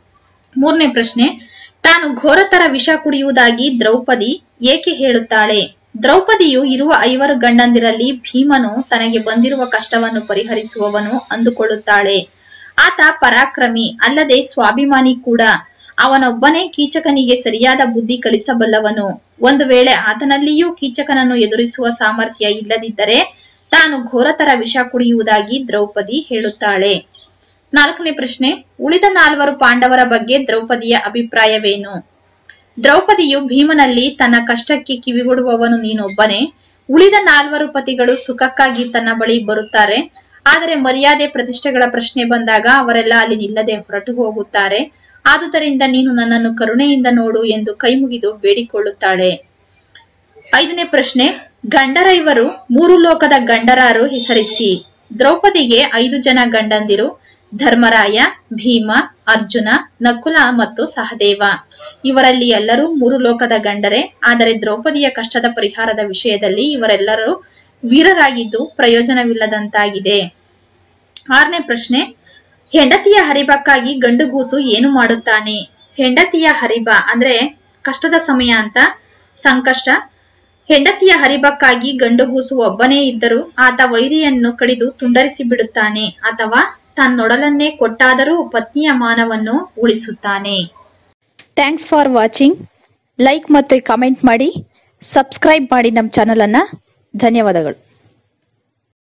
ಮೂರನೇ ಪ್ರಶ್ನೆ ತಾನು ಘೋರತರ ವಿಷ ಕುಡಿಯುವುದಾಗಿ ದ್ರೌಪದಿ ಏಕೆ ಹೇಳುತ್ತಾಳೆ ದ್ರೌಪದಿಯು ಇರುವ ಐವರು ಗಂಡಂದಿರಲ್ಲಿ ಭೀಮನು ತನಗೆ ಬಂದಿರುವ ಕಷ್ಟವನ್ನು ಪರಿಹರಿಸುವವನು ಅಂದುಕೊಳ್ಳುತ್ತಾಳೆ ಆತ ಪರಾಕ್ರಮಿ ಅಲ್ಲದೆ ಸ್ವಾಭಿಮಾನಿ ಕೂಡ ಅವನೊಬ್ಬನೇ ಕೀಚಕನಿಗೆ ಸರಿಯಾದ ಬುದ್ಧಿ ಕಲಿಸಬಲ್ಲವನು ಒಂದು ವೇಳೆ ಆತನಲ್ಲಿಯೂ ಕೀಚಕನನ್ನು ಎದುರಿಸುವ ಸಾಮರ್ಥ್ಯ ಇಲ್ಲದಿದ್ದರೆ ತಾನು ಘೋರತರ ವಿಷ ಕುಡಿಯುವುದಾಗಿ ದ್ರೌಪದಿ ಹೇಳುತ್ತಾಳೆ ನಾಲ್ಕನೇ ಪ್ರಶ್ನೆ ಉಳಿದ ನಾಲ್ವರು ಪಾಂಡವರ ಬಗ್ಗೆ ದ್ರೌಪದಿಯ ಅಭಿಪ್ರಾಯವೇನು ದ್ರೌಪದಿಯು ಭೀಮನಲ್ಲಿ ತನ್ನ ಕಷ್ಟಕ್ಕೆ ಕಿವಿಗೊಡುವವನು ನೀನೊಬ್ಬನೇ ಉಳಿದ ನಾಲ್ವರು ಪತಿಗಳು ಸುಖಕ್ಕಾಗಿ ತನ್ನ ಬಳಿ ಬರುತ್ತಾರೆ ಆದರೆ ಮರ್ಯಾದೆ ಪ್ರತಿಷ್ಠೆಗಳ ಪ್ರಶ್ನೆ ಬಂದಾಗ ಅವರೆಲ್ಲ ಅಲ್ಲಿ ನಿಲ್ಲದೆ ಹೊರಟು ಹೋಗುತ್ತಾರೆ ಆದುದರಿಂದ ನೀನು ನನ್ನನ್ನು ಕರುಣೆಯಿಂದ ನೋಡು ಎಂದು ಕೈಮುಗಿದು ಬೇಡಿಕೊಳ್ಳುತ್ತಾಳೆ ಐದನೇ ಪ್ರಶ್ನೆ ಗಂಡರೈವರು ಮೂರು ಲೋಕದ ಗಂಡರಾರು ಹೆಸರಿಸಿ ದ್ರೌಪದಿಗೆ ಐದು ಜನ ಗಂಡಂದಿರು ಧರ್ಮರಾಯ ಭೀಮ ಅರ್ಜುನ ನಕುಲ ಮತ್ತು ಸಹದೇವ ಇವರಲ್ಲಿ ಎಲ್ಲರೂ ಮೂರು ಲೋಕದ ಗಂಡರೇ ಆದರೆ ದ್ರೌಪದಿಯ ಕಷ್ಟದ ಪರಿಹಾರದ ವಿಷಯದಲ್ಲಿ ಇವರೆಲ್ಲರೂ ವೀರರಾಗಿದ್ದು ಪ್ರಯೋಜನವಿಲ್ಲದಂತಾಗಿದೆ ಆರನೇ ಪ್ರಶ್ನೆ ಹೆಂಡತಿಯ ಹರಿಬಕ್ಕಾಗಿ ಗಂಡುಗೂಸು ಏನು ಮಾಡುತ್ತಾನೆ ಹೆಂಡತಿಯ ಹರಿಬ ಅಂದ್ರೆ ಕಷ್ಟದ ಸಮಯ ಅಂತ ಸಂಕಷ್ಟ ಹೆಂಡತಿಯ ಹರಿಬಕ್ಕಾಗಿ ಗಂಡುಗೂಸು ಒಬ್ಬನೇ ಇದ್ದರೂ ಆತ ವೈರಿಯನ್ನು ಕಡಿದು ತುಂಡರಿಸಿ ಬಿಡುತ್ತಾನೆ ಅಥವಾ ತನ್ನೊಡಲನ್ನೇ ಕೊಟ್ಟಾದರೂ ಪತ್ನಿಯ ಮಾನವನ್ನು ಉಳಿಸುತ್ತಾನೆ ಥ್ಯಾಂಕ್ಸ್ ಫಾರ್ ವಾಚಿಂಗ್ ಲೈಕ್ ಮತ್ತು ಕಮೆಂಟ್ ಮಾಡಿ ಸಬ್ಸ್ಕ್ರೈಬ್ ಮಾಡಿ ನಮ್ಮ ಚಾನಲನ್ನು ಧನ್ಯವಾದಗಳು